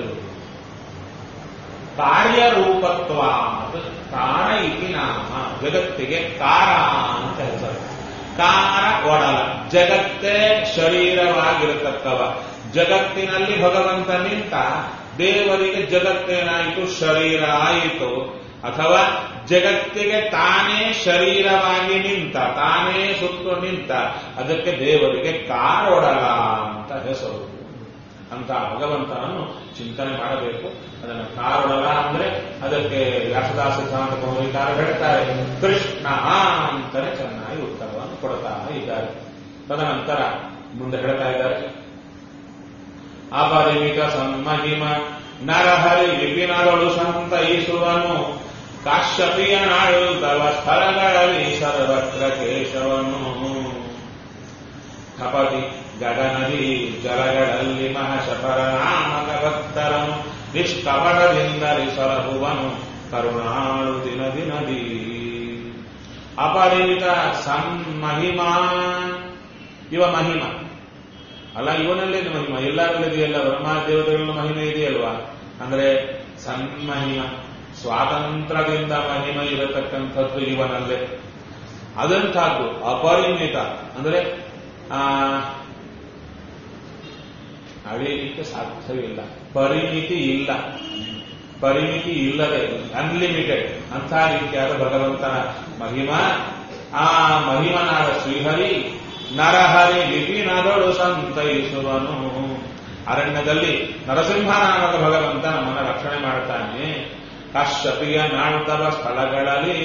ಕಾರ್ಯರೂಪತ್ವ ಕಾರ ಇತಿ ನಾಮ ಜಗತ್ತಿಗೆ ಕಾರ ಅಂತ ಹೆಸರು ಕಾರ ಒಡಲ ಜಗತ್ತೇ ಶರೀರವಾಗಿರತಕ್ಕವ ಜಗತ್ತಿನಲ್ಲಿ ಭಗವಂತ ನಿಂತ ದೇವರಿಗೆ ಜಗತ್ತೇನಾಯಿತು ಶರೀರ ಆಯಿತು ಅಥವಾ ಜಗತ್ತಿಗೆ ತಾನೇ ಶರೀರವಾಗಿ ನಿಂತ ತಾನೇ ಸುತ್ತು ನಿಂತ ಅದಕ್ಕೆ ದೇವರಿಗೆ ಕಾರೊಡಲ ಅಂತ ಹೆಸರು ಅಂತ ಭಗವಂತನನ್ನು ಚಿಂತನೆ ಮಾಡಬೇಕು ಅದನ್ನು ಕಾರೊಡಲ ಅಂದ್ರೆ ಅದಕ್ಕೆ ವ್ಯಾಸದಾಸ ಸಿದ್ಧಾಂತ ಪೌರಿಕಾರ ಹೇಳ್ತಾರೆ ಕೃಷ್ಣ ಅಂತಾನೆ ಚೆನ್ನಾಗಿ ಉತ್ತರವನ್ನು ಕೊಡ್ತಾ ಇದ್ದಾರೆ ತದನಂತರ ಮುಂದೆ ಹೇಳ್ತಾ ಇದ್ದಾರೆ ಅಪರಿಮಿತ ಸನ್ಮಹಿಮ ನರಹರಿ ವಿಪಿನಗಳು ಸಂತೈಸುವನು ಕಾಶ್ಯಪಿಯ ನಾಳುತ್ತವ ಸ್ಥಳಗಳಲ್ಲಿ ಸರ್ವತ್ರ ಕೇಶವನು ಕಪತಿ ಗಗನದಿ ಜಲಗಳಲ್ಲಿ ಮಹಶಪರ ನಾಮಕ ಭಕ್ತರನು ನಿಷ್ಕಪಟದಿಂದಲಿ ಸರಹುವನು ಕರುಣಾಳು ದಿನ ದಿನದಿ ಅಪರಿಮಿತ ಸನ್ಮಹಿಮಾ ಇವ ಮಹಿಮ ಅಲ್ಲ ಇವನಲ್ಲೇನು ಮಹಿಮ ಎಲ್ಲರಲ್ಲೂ ಇದೆಯಲ್ಲ ಬ್ರಹ್ಮದೇವತೆಗಳ ಮಹಿಮೆ ಇದೆಯಲ್ವಾ ಅಂದ್ರೆ ಸನ್ಮಹಿಮ ಸ್ವಾತಂತ್ರ್ಯದಿಂದ ಮಹಿಮ ಇರತಕ್ಕಂಥದ್ದು ಇವನಲ್ಲೇ ಅದಂಥದ್ದು ಅಪರಿಮಿತ ಅಂದ್ರೆ ಆ ಅಳಿಲಿಕ್ಕೆ ಸಾಧ್ಯವಿಲ್ಲ ಪರಿಮಿತಿ ಇಲ್ಲ ಪರಿಮಿತಿ ಇಲ್ಲದೆ ಅನ್ಲಿಮಿಟೆಡ್ ಅಂಥ ರೀತಿಯಾದ ಭಗವಂತನ ಮಹಿಮ ಆ ಮಹಿಮನಾದ ಶ್ರೀಹರಿ ನರಹರಿ ವಿಪಿನಗಳು ಸಂತೈಸುವನು ಅರಣ್ಯದಲ್ಲಿ ನರಸಿಂಹನಾಮದ ಭಗವಂತ ನಮ್ಮನ್ನ ರಕ್ಷಣೆ ಮಾಡುತ್ತಾನೆ ಕಾಶ್ಯಪಿಯ ನಾಳ್ದವ ಸ್ಥಳಗಳಲ್ಲಿ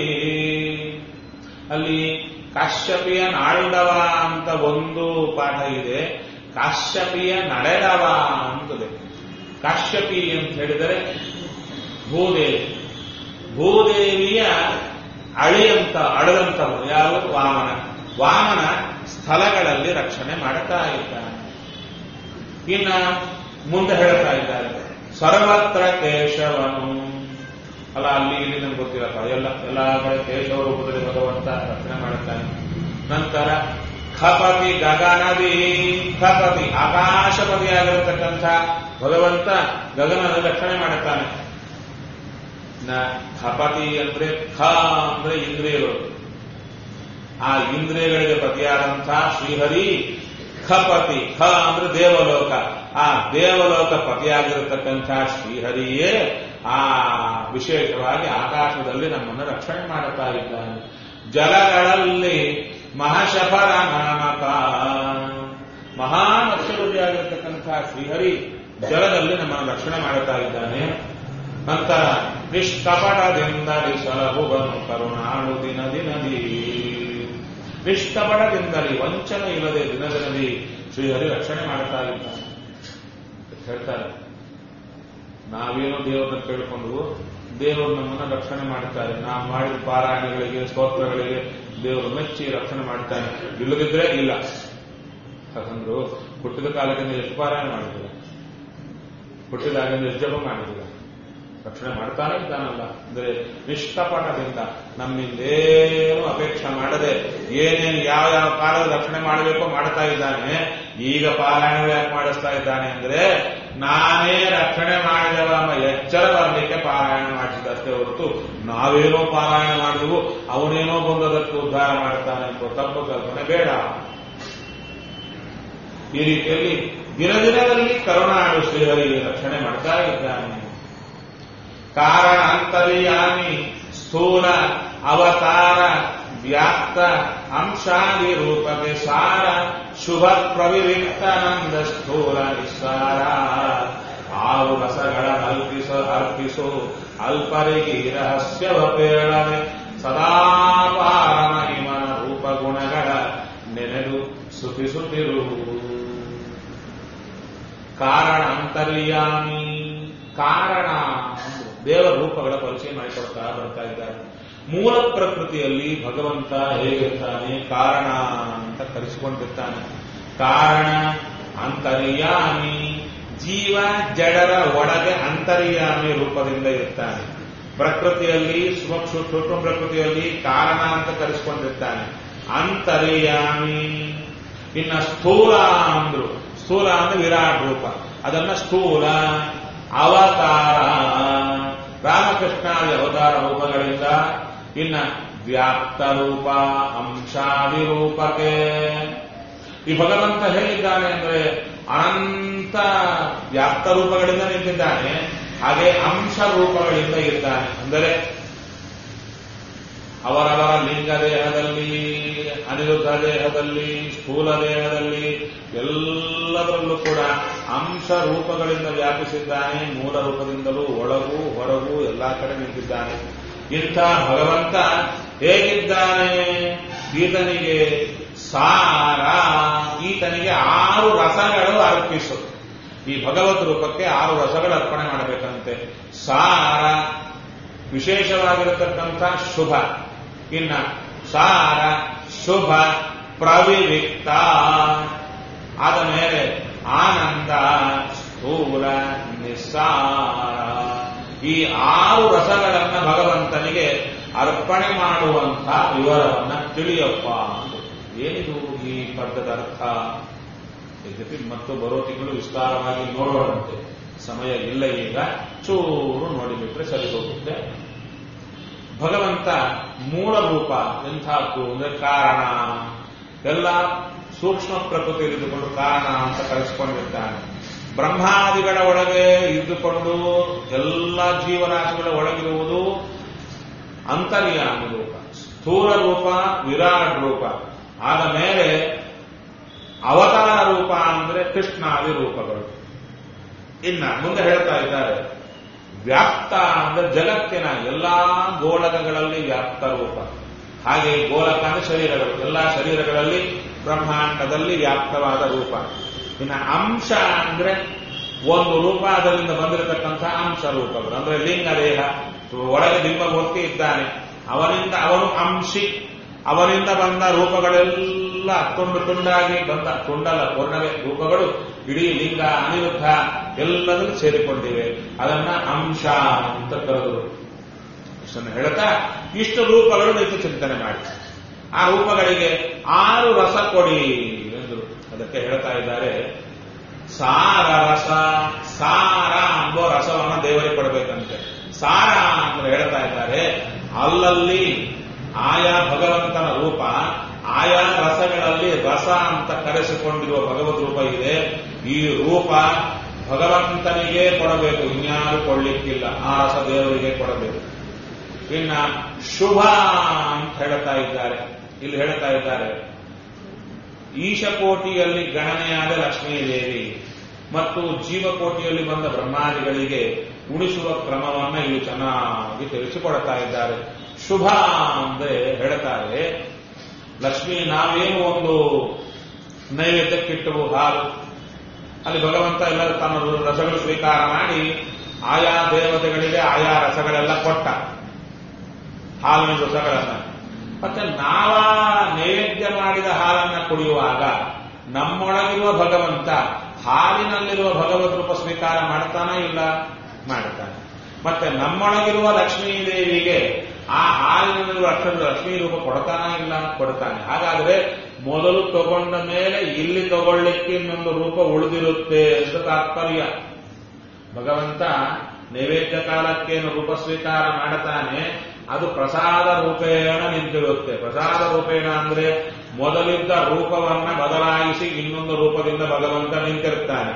ಅಲ್ಲಿ ಕಾಶ್ಯಪಿಯ ನಾಳ್ದವ ಅಂತ ಒಂದು ಪಾಠ ಇದೆ ಕಾಶ್ಯಪಿಯ ನಡೆದವ ಅಂತದೆ ಕಾಶ್ಯಪಿ ಅಂತ ಹೇಳಿದರೆ ಭೂದೇವಿ ಭೂದೇವಿಯ ಅಳಿಯಂತ ಅಳದಂತವನು ಯಾರು ವಾಮನ ವಾಮನ ಸ್ಥಳಗಳಲ್ಲಿ ರಕ್ಷಣೆ ಮಾಡುತ್ತಾ ಇದ್ದಾನೆ ಇನ್ನ ಮುಂದೆ ಹೇಳ್ತಾ ಇದ್ದಾರೆ ಸರ್ವತ್ರ ಕೇಶವನು ಅಲ್ಲ ಅಲ್ಲಿ ಇಲ್ಲಿ ನಮ್ಗೆ ಗೊತ್ತಿರಪ್ಪ ಎಲ್ಲ ಎಲ್ಲ ಕಡೆ ಕೇಶವ ರೂಪದಲ್ಲಿ ಭಗವಂತ ರಕ್ಷಣೆ ಮಾಡುತ್ತಾನೆ ನಂತರ ಖಪತಿ ಗಗನದಿ ಖಪತಿ ಆಕಾಶಪತಿಯಾಗಿರತಕ್ಕಂಥ ಭಗವಂತ ಗಗನದ ರಕ್ಷಣೆ ಮಾಡುತ್ತಾನೆ ನ ಖಪತಿ ಅಂದ್ರೆ ಖ ಅಂದ್ರೆ ಇಂದ್ರಿಯಗಳು ಆ ಇಂದ್ರಿಯಗಳಿಗೆ ಪತಿಯಾದಂತಹ ಶ್ರೀಹರಿ ಖಪತಿ ಖ ಅಂದ್ರೆ ದೇವಲೋಕ ಆ ದೇವಲೋಕ ಪತಿಯಾಗಿರತಕ್ಕಂತಹ ಶ್ರೀಹರಿಯೇ ಆ ವಿಶೇಷವಾಗಿ ಆಕಾಶದಲ್ಲಿ ನಮ್ಮನ್ನು ರಕ್ಷಣೆ ಮಾಡುತ್ತಾ ಇದ್ದಾನೆ ಜಲಗಳಲ್ಲಿ ಮಹಾಶಫರ ನಾಮಕ ಮಹಾನಕ್ಷರುಡಿಯಾಗಿರ್ತಕ್ಕಂತಹ ಶ್ರೀಹರಿ ಜಲದಲ್ಲಿ ನಮ್ಮನ್ನು ರಕ್ಷಣೆ ಮಾಡುತ್ತಾ ಇದ್ದಾನೆ ನಂತರ ನಿಷ್ಕಪಟದಿಂದ ಸಲಹುವನು ಕರುಣಾಳು ದಿನ ದಿನದಿ ನಿಷ್ಕಪಟದಿಂದಲೇ ವಂಚನೆ ಇಲ್ಲದೆ ದಿನ ದಿನದಿ ಶ್ರೀಹರಿ ರಕ್ಷಣೆ ಮಾಡುತ್ತಾ ಇದ್ದಾನೆ ಹೇಳ್ತಾರೆ ನಾವೇನೋ ದೇವರನ್ನ ಕೇಳಿಕೊಂಡು ದೇವರು ನಮ್ಮನ್ನ ರಕ್ಷಣೆ ಮಾಡ್ತಾರೆ ನಾವು ಮಾಡಿದ ಪಾರಾಯಣಗಳಿಗೆ ಸ್ತೋತ್ರಗಳಿಗೆ ದೇವರು ಮೆಚ್ಚಿ ರಕ್ಷಣೆ ಮಾಡ್ತಾನೆ ಇಲ್ಲದಿದ್ರೆ ಇಲ್ಲ ಯಾಕಂದ್ರು ಹುಟ್ಟಿದ ಕಾಲದಿಂದ ಎಷ್ಟು ಪಾರಾಯಣ ಮಾಡಿದಿಲ್ಲ ಹುಟ್ಟಿದಾಗಿಂದ ಎಷ್ಟು ಜಪ ಮಾಡಿದಿಲ್ಲ ರಕ್ಷಣೆ ಮಾಡ್ತಾನೆ ಇದ್ದಾನಲ್ಲ ಅಂದ್ರೆ ನಿಷ್ಕಪಟದಿಂದ ನಮ್ಮಿಂದೇನು ಅಪೇಕ್ಷೆ ಮಾಡದೆ ಏನೇನು ಯಾವ ಯಾವ ಕಾಲದ ರಕ್ಷಣೆ ಮಾಡಬೇಕೋ ಮಾಡ್ತಾ ಇದ್ದಾನೆ ಈಗ ಪಾರಾಯಣ ಯಾಕೆ ಮಾಡಿಸ್ತಾ ಇದ್ದಾನೆ ಅಂದ್ರೆ ನಾನೇ ರಕ್ಷಣೆ ಮಾಡಿದವ ಎಂಬ ಎಚ್ಚರ ಬರಲಿಕ್ಕೆ ಪಾರಾಯಣ ಮಾಡಿಸಿದಷ್ಟೇ ಹೊರತು ನಾವೇನೋ ಪಾರಾಯಣ ಮಾಡಿದವು ಅವನೇನೋ ಬಂದದಕ್ಕೆ ಉದ್ಧಾರ ಮಾಡ್ತಾನೆ ಅಂತ ತಪ್ಪು ಕಲ್ಪನೆ ಬೇಡ ಈ ರೀತಿಯಲ್ಲಿ ದಿನ ದಿನದಲ್ಲಿ ಕರುಣಾಡು ಶ್ರೀಹರಿ ರಕ್ಷಣೆ ಮಾಡ್ತಾ ಇದ್ದಾನೆ ಕಾರಣ ಅಂತರ್ಯಾಮಿ ಸ್ಥೂಲ ಅವತಾರ ವ್ಯಾಪ್ತ ಅಂಶಾದಿ ರೂಪಕ್ಕೆ ಸಾರ ಶುಭ ಪ್ರವಿರಿಕ್ತಾನಂದ ಸ್ಥೂಲ ನಿಸ್ಸಾರ ಆರು ರಸಗಳ ಅಲ್ಪಿಸ ಅರ್ಪಿಸು ಅಲ್ಪರಿಗೆ ರಹಸ್ಯವ ಪೇಳನೆ ಸದಾಪಾರ ಮಹಿಮನ ರೂಪ ಗುಣಗಳ ನೆನೆದು ಸುತಿಸುತ್ತಿರು ಕಾರಣ ಅಂತರ್ಯಾಮಿ ಕಾರಣ ದೇವರ ರೂಪಗಳ ಪರಿಚಯ ಮಾಡಿಕೊಡ್ತಾ ಬರ್ತಾ ಇದ್ದಾರೆ ಮೂಲ ಪ್ರಕೃತಿಯಲ್ಲಿ ಭಗವಂತ ಹೇಗಿರ್ತಾನೆ ಕಾರಣ ಅಂತ ಕರೆಸಿಕೊಂಡಿರ್ತಾನೆ ಕಾರಣ ಅಂತರ್ಯಾಮಿ ಜೀವ ಜಡರ ಒಳಗೆ ಅಂತರ್ಯಾಮಿ ರೂಪದಿಂದ ಇರ್ತಾನೆ ಪ್ರಕೃತಿಯಲ್ಲಿ ಸೂಕ್ಷ್ಮ ಸೂಕ್ಷ್ಮ ಪ್ರಕೃತಿಯಲ್ಲಿ ಕಾರಣ ಅಂತ ಕರೆಸಿಕೊಂಡಿರ್ತಾನೆ ಅಂತರ್ಯಾಮಿ ಇನ್ನ ಸ್ಥೂಲ ಅಂದ್ರು ಸ್ಥೂಲ ಅಂದ್ರೆ ವಿರಾಟ್ ರೂಪ ಅದನ್ನ ಸ್ಥೂಲ ಅವತಾರ ರಾಮಕೃಷ್ಣಾದಿ ಅವತಾರ ರೂಪಗಳಿಂದ ಇನ್ನ ವ್ಯಾಪ್ತ ರೂಪ ಅಂಶಾದಿ ರೂಪಕ್ಕೆ ಈ ಭಗವಂತ ಹೇಳಿದ್ದಾನೆ ಅಂದ್ರೆ ಅನಂತ ವ್ಯಾಪ್ತ ರೂಪಗಳಿಂದ ನಿಂತಿದ್ದಾನೆ ಹಾಗೆ ಅಂಶ ರೂಪಗಳಿಂದ ಇದ್ದಾನೆ ಅಂದರೆ ಅವರವರ ಲಿಂಗ ದೇಹದಲ್ಲಿ ಅನಿರುದ್ಧ ದೇಹದಲ್ಲಿ ಸ್ಥೂಲ ದೇಹದಲ್ಲಿ ಎಲ್ಲದರಲ್ಲೂ ಕೂಡ ಅಂಶ ರೂಪಗಳಿಂದ ವ್ಯಾಪಿಸಿದ್ದಾನೆ ಮೂಲ ರೂಪದಿಂದಲೂ ಒಳಗೂ ಹೊರಗೂ ಎಲ್ಲಾ ಕಡೆ ನಿಂತಿದ್ದಾನೆ ಇಂಥ ಭಗವಂತ ಹೇಗಿದ್ದಾನೆ ಈತನಿಗೆ ಸಾರ ಈತನಿಗೆ ಆರು ರಸಗಳು ಅರ್ಪಿಸು ಈ ಭಗವತ್ ರೂಪಕ್ಕೆ ಆರು ರಸಗಳು ಅರ್ಪಣೆ ಮಾಡಬೇಕಂತೆ ಸಾರ ವಿಶೇಷವಾಗಿರತಕ್ಕಂಥ ಶುಭ ಇನ್ನ ಸಾರ ಶುಭ ಪ್ರವಿವಿಕ್ತ ಆದ ಮೇಲೆ ಆನಂದ ಸ್ಥೂಲ ನಿಸ್ಸಾರ ಈ ಆರು ರಸಗಳನ್ನ ಭಗವಂತನಿಗೆ ಅರ್ಪಣೆ ಮಾಡುವಂಥ ವಿವರವನ್ನ ತಿಳಿಯಪ್ಪ ಅಂದ್ರು. ಏನಿದು ಈ ಪದ್ಯದ ಅರ್ಥ ಯದ್ಯಪಿ ಮತ್ತು ಬರೋ ತಿಂಗಳು ವಿಸ್ತಾರವಾಗಿ ನೋಡೋಣಂತೆ ಸಮಯ ಇಲ್ಲ ಈಗ ಚೂರು ನೋಡಿಬಿಟ್ರೆ ಸರಿ ಹೋಗುತ್ತೆ ಭಗವಂತ ಮೂಲ ರೂಪ ಎಂಥದ್ದು ಅಂದ್ರೆ ಕಾರಣ ಎಲ್ಲ ಸೂಕ್ಷ್ಮ ಪ್ರಕೃತಿ ಇದ್ದುಕೊಂಡು ಕಾರಣ ಅಂತ ಕರೆಸಿಕೊಂಡಿರ್ತಾನೆ ಬ್ರಹ್ಮಾದಿಗಳ ಒಳಗೆ ಇದ್ದುಕೊಂಡು ಎಲ್ಲ ಜೀವರಾಶಿಗಳ ಒಳಗಿರುವುದು ಅಂತರ್ಯಾಮಿ ರೂಪ ಸ್ಥೂಲ ರೂಪ ವಿರಾಟ್ ರೂಪ ಆದ ಮೇಲೆ ಅವತಾರ ರೂಪ ಅಂದ್ರೆ ಕೃಷ್ಣಾದಿ ರೂಪಗಳು ಇನ್ನ ಮುಂದೆ ಹೇಳ್ತಾ ಇದ್ದಾರೆ ವ್ಯಾಪ್ತ ಅಂದ್ರೆ ಜಗತ್ತಿನ ಎಲ್ಲಾ ಗೋಳಕಗಳಲ್ಲಿ ವ್ಯಾಪ್ತ ರೂಪ ಹಾಗೆ ಗೋಲಕ ಅಂದ್ರೆ ಶರೀರಗಳು ಎಲ್ಲಾ ಶರೀರಗಳಲ್ಲಿ ಬ್ರಹ್ಮಾಂಡದಲ್ಲಿ ವ್ಯಾಪ್ತವಾದ ರೂಪ ಇನ್ನು ಅಂಶ ಅಂದ್ರೆ ಒಂದು ರೂಪ ಅದರಿಂದ ಬಂದಿರತಕ್ಕಂಥ ಅಂಶ ರೂಪಗಳು ಅಂದ್ರೆ ಲಿಂಗ ದೇಹ ಒಳಗೆ ಬಿಂಬಮೂರ್ತಿ ಇದ್ದಾನೆ ಅವನಿಂದ ಅವನು ಅಂಶಿ ಅವನಿಂದ ಬಂದ ರೂಪಗಳೆಲ್ಲ ತುಂಡು ತುಂಡಾಗಿ ಬಂದ ತುಂಡಲ ಪೂರ್ಣವೇ ರೂಪಗಳು ಇಡೀ ಲಿಂಗ ಅನಿರುದ್ಧ ಎಲ್ಲದೂ ಸೇರಿಕೊಂಡಿವೆ ಅದನ್ನ ಅಂಶ ಅಂತ ಕರೆದರು ಇಷ್ಟನ್ನು ಹೇಳ್ತಾ ಇಷ್ಟು ರೂಪಗಳು ನೀವು ಚಿಂತನೆ ಮಾಡಿ ಆ ರೂಪಗಳಿಗೆ ಆರು ರಸ ಕೊಡಿ ಎಂದರು ಅದಕ್ಕೆ ಹೇಳ್ತಾ ಇದ್ದಾರೆ ಸಾರ ರಸ ಸಾರ ಎಂಬ ರಸವನ್ನ ದೇವರಿಗೆ ಕೊಡಬೇಕಂತೆ ಸಾರ ಅಂತ ಹೇಳ್ತಾ ಇದ್ದಾರೆ ಅಲ್ಲಲ್ಲಿ ಆಯಾ ಭಗವಂತನ ರೂಪ ಆಯಾ ರಸಗಳಲ್ಲಿ ರಸ ಅಂತ ಕರೆಸಿಕೊಂಡಿರುವ ಭಗವದ್ ರೂಪ ಇದೆ ಈ ರೂಪ ಭಗವಂತನಿಗೆ ಕೊಡಬೇಕು ಇನ್ಯಾರು ಕೊಡ್ಲಿಕ್ಕಿಲ್ಲ ಆ ರಸ ದೇವರಿಗೆ ಕೊಡಬೇಕು ಇನ್ನ ಶುಭ ಅಂತ ಹೇಳ್ತಾ ಇದ್ದಾರೆ ಇಲ್ಲಿ ಹೇಳ್ತಾ ಇದ್ದಾರೆ ಈಶಕೋಟಿಯಲ್ಲಿ ಗಣನೆಯಾದ ಲಕ್ಷ್ಮೀದೇವಿ ಮತ್ತು ಜೀವಕೋಟಿಯಲ್ಲಿ ಬಂದ ಬ್ರಹ್ಮಾದಿಗಳಿಗೆ ಉಳಿಸುವ ಕ್ರಮವನ್ನ ಇಲ್ಲಿ ಚೆನ್ನಾಗಿ ತಿಳಿಸಿಕೊಡ್ತಾ ಇದ್ದಾರೆ ಶುಭ ಅಂದ್ರೆ ಹೇಳ್ತಾರೆ ಲಕ್ಷ್ಮಿ ನಾವೇನು ಒಂದು ನೈವೇದ್ಯಕ್ಕಿಟ್ಟವು ಹಾಲು ಅಲ್ಲಿ ಭಗವಂತ ಎಲ್ಲ ತನ್ನ ರಸಗಳು ಸ್ವೀಕಾರ ಮಾಡಿ ಆಯಾ ದೇವತೆಗಳಿಗೆ ಆಯಾ ರಸಗಳೆಲ್ಲ ಕೊಟ್ಟ ಹಾಲಿನ ರಸಗಳನ್ನ ಮತ್ತೆ ನಾವ ನೈವೇದ್ಯ ಮಾಡಿದ ಹಾಲನ್ನ ಕುಡಿಯುವಾಗ ನಮ್ಮೊಳಗಿರುವ ಭಗವಂತ ಹಾಲಿನಲ್ಲಿರುವ ಭಗವದ್ ರೂಪ ಸ್ವೀಕಾರ ಮಾಡ್ತಾನ ಇಲ್ಲ ಮಾಡ್ತಾನೆ ಮತ್ತೆ ನಮ್ಮೊಳಗಿರುವ ಲಕ್ಷ್ಮೀ ದೇವಿಗೆ ಆ ಹಾಲಿನಲ್ಲಿರುವ ಅಕ್ಷರ ಲಕ್ಷ್ಮೀ ರೂಪ ಕೊಡ್ತಾನ ಇಲ್ಲ ಕೊಡ್ತಾನೆ ಹಾಗಾದ್ರೆ ಮೊದಲು ತಗೊಂಡ ಮೇಲೆ ಇಲ್ಲಿ ತಗೊಳ್ಳಿಕ್ಕೆ ಇನ್ನೊಂದು ರೂಪ ಉಳಿದಿರುತ್ತೆ ಅಂತ ತಾತ್ಪರ್ಯ ಭಗವಂತ ನೈವೇದ್ಯ ಕಾಲಕ್ಕೇನು ರೂಪ ಸ್ವೀಕಾರ ಮಾಡುತ್ತಾನೆ ಅದು ಪ್ರಸಾದ ರೂಪೇಣ ನಿಂತಿರುತ್ತೆ ಪ್ರಸಾದ ರೂಪೇಣ ಅಂದ್ರೆ ಮೊದಲಿದ್ದ ರೂಪವನ್ನ ಬದಲಾಯಿಸಿ ಇನ್ನೊಂದು ರೂಪದಿಂದ ಭಗವಂತ ನಿಂತಿರ್ತಾನೆ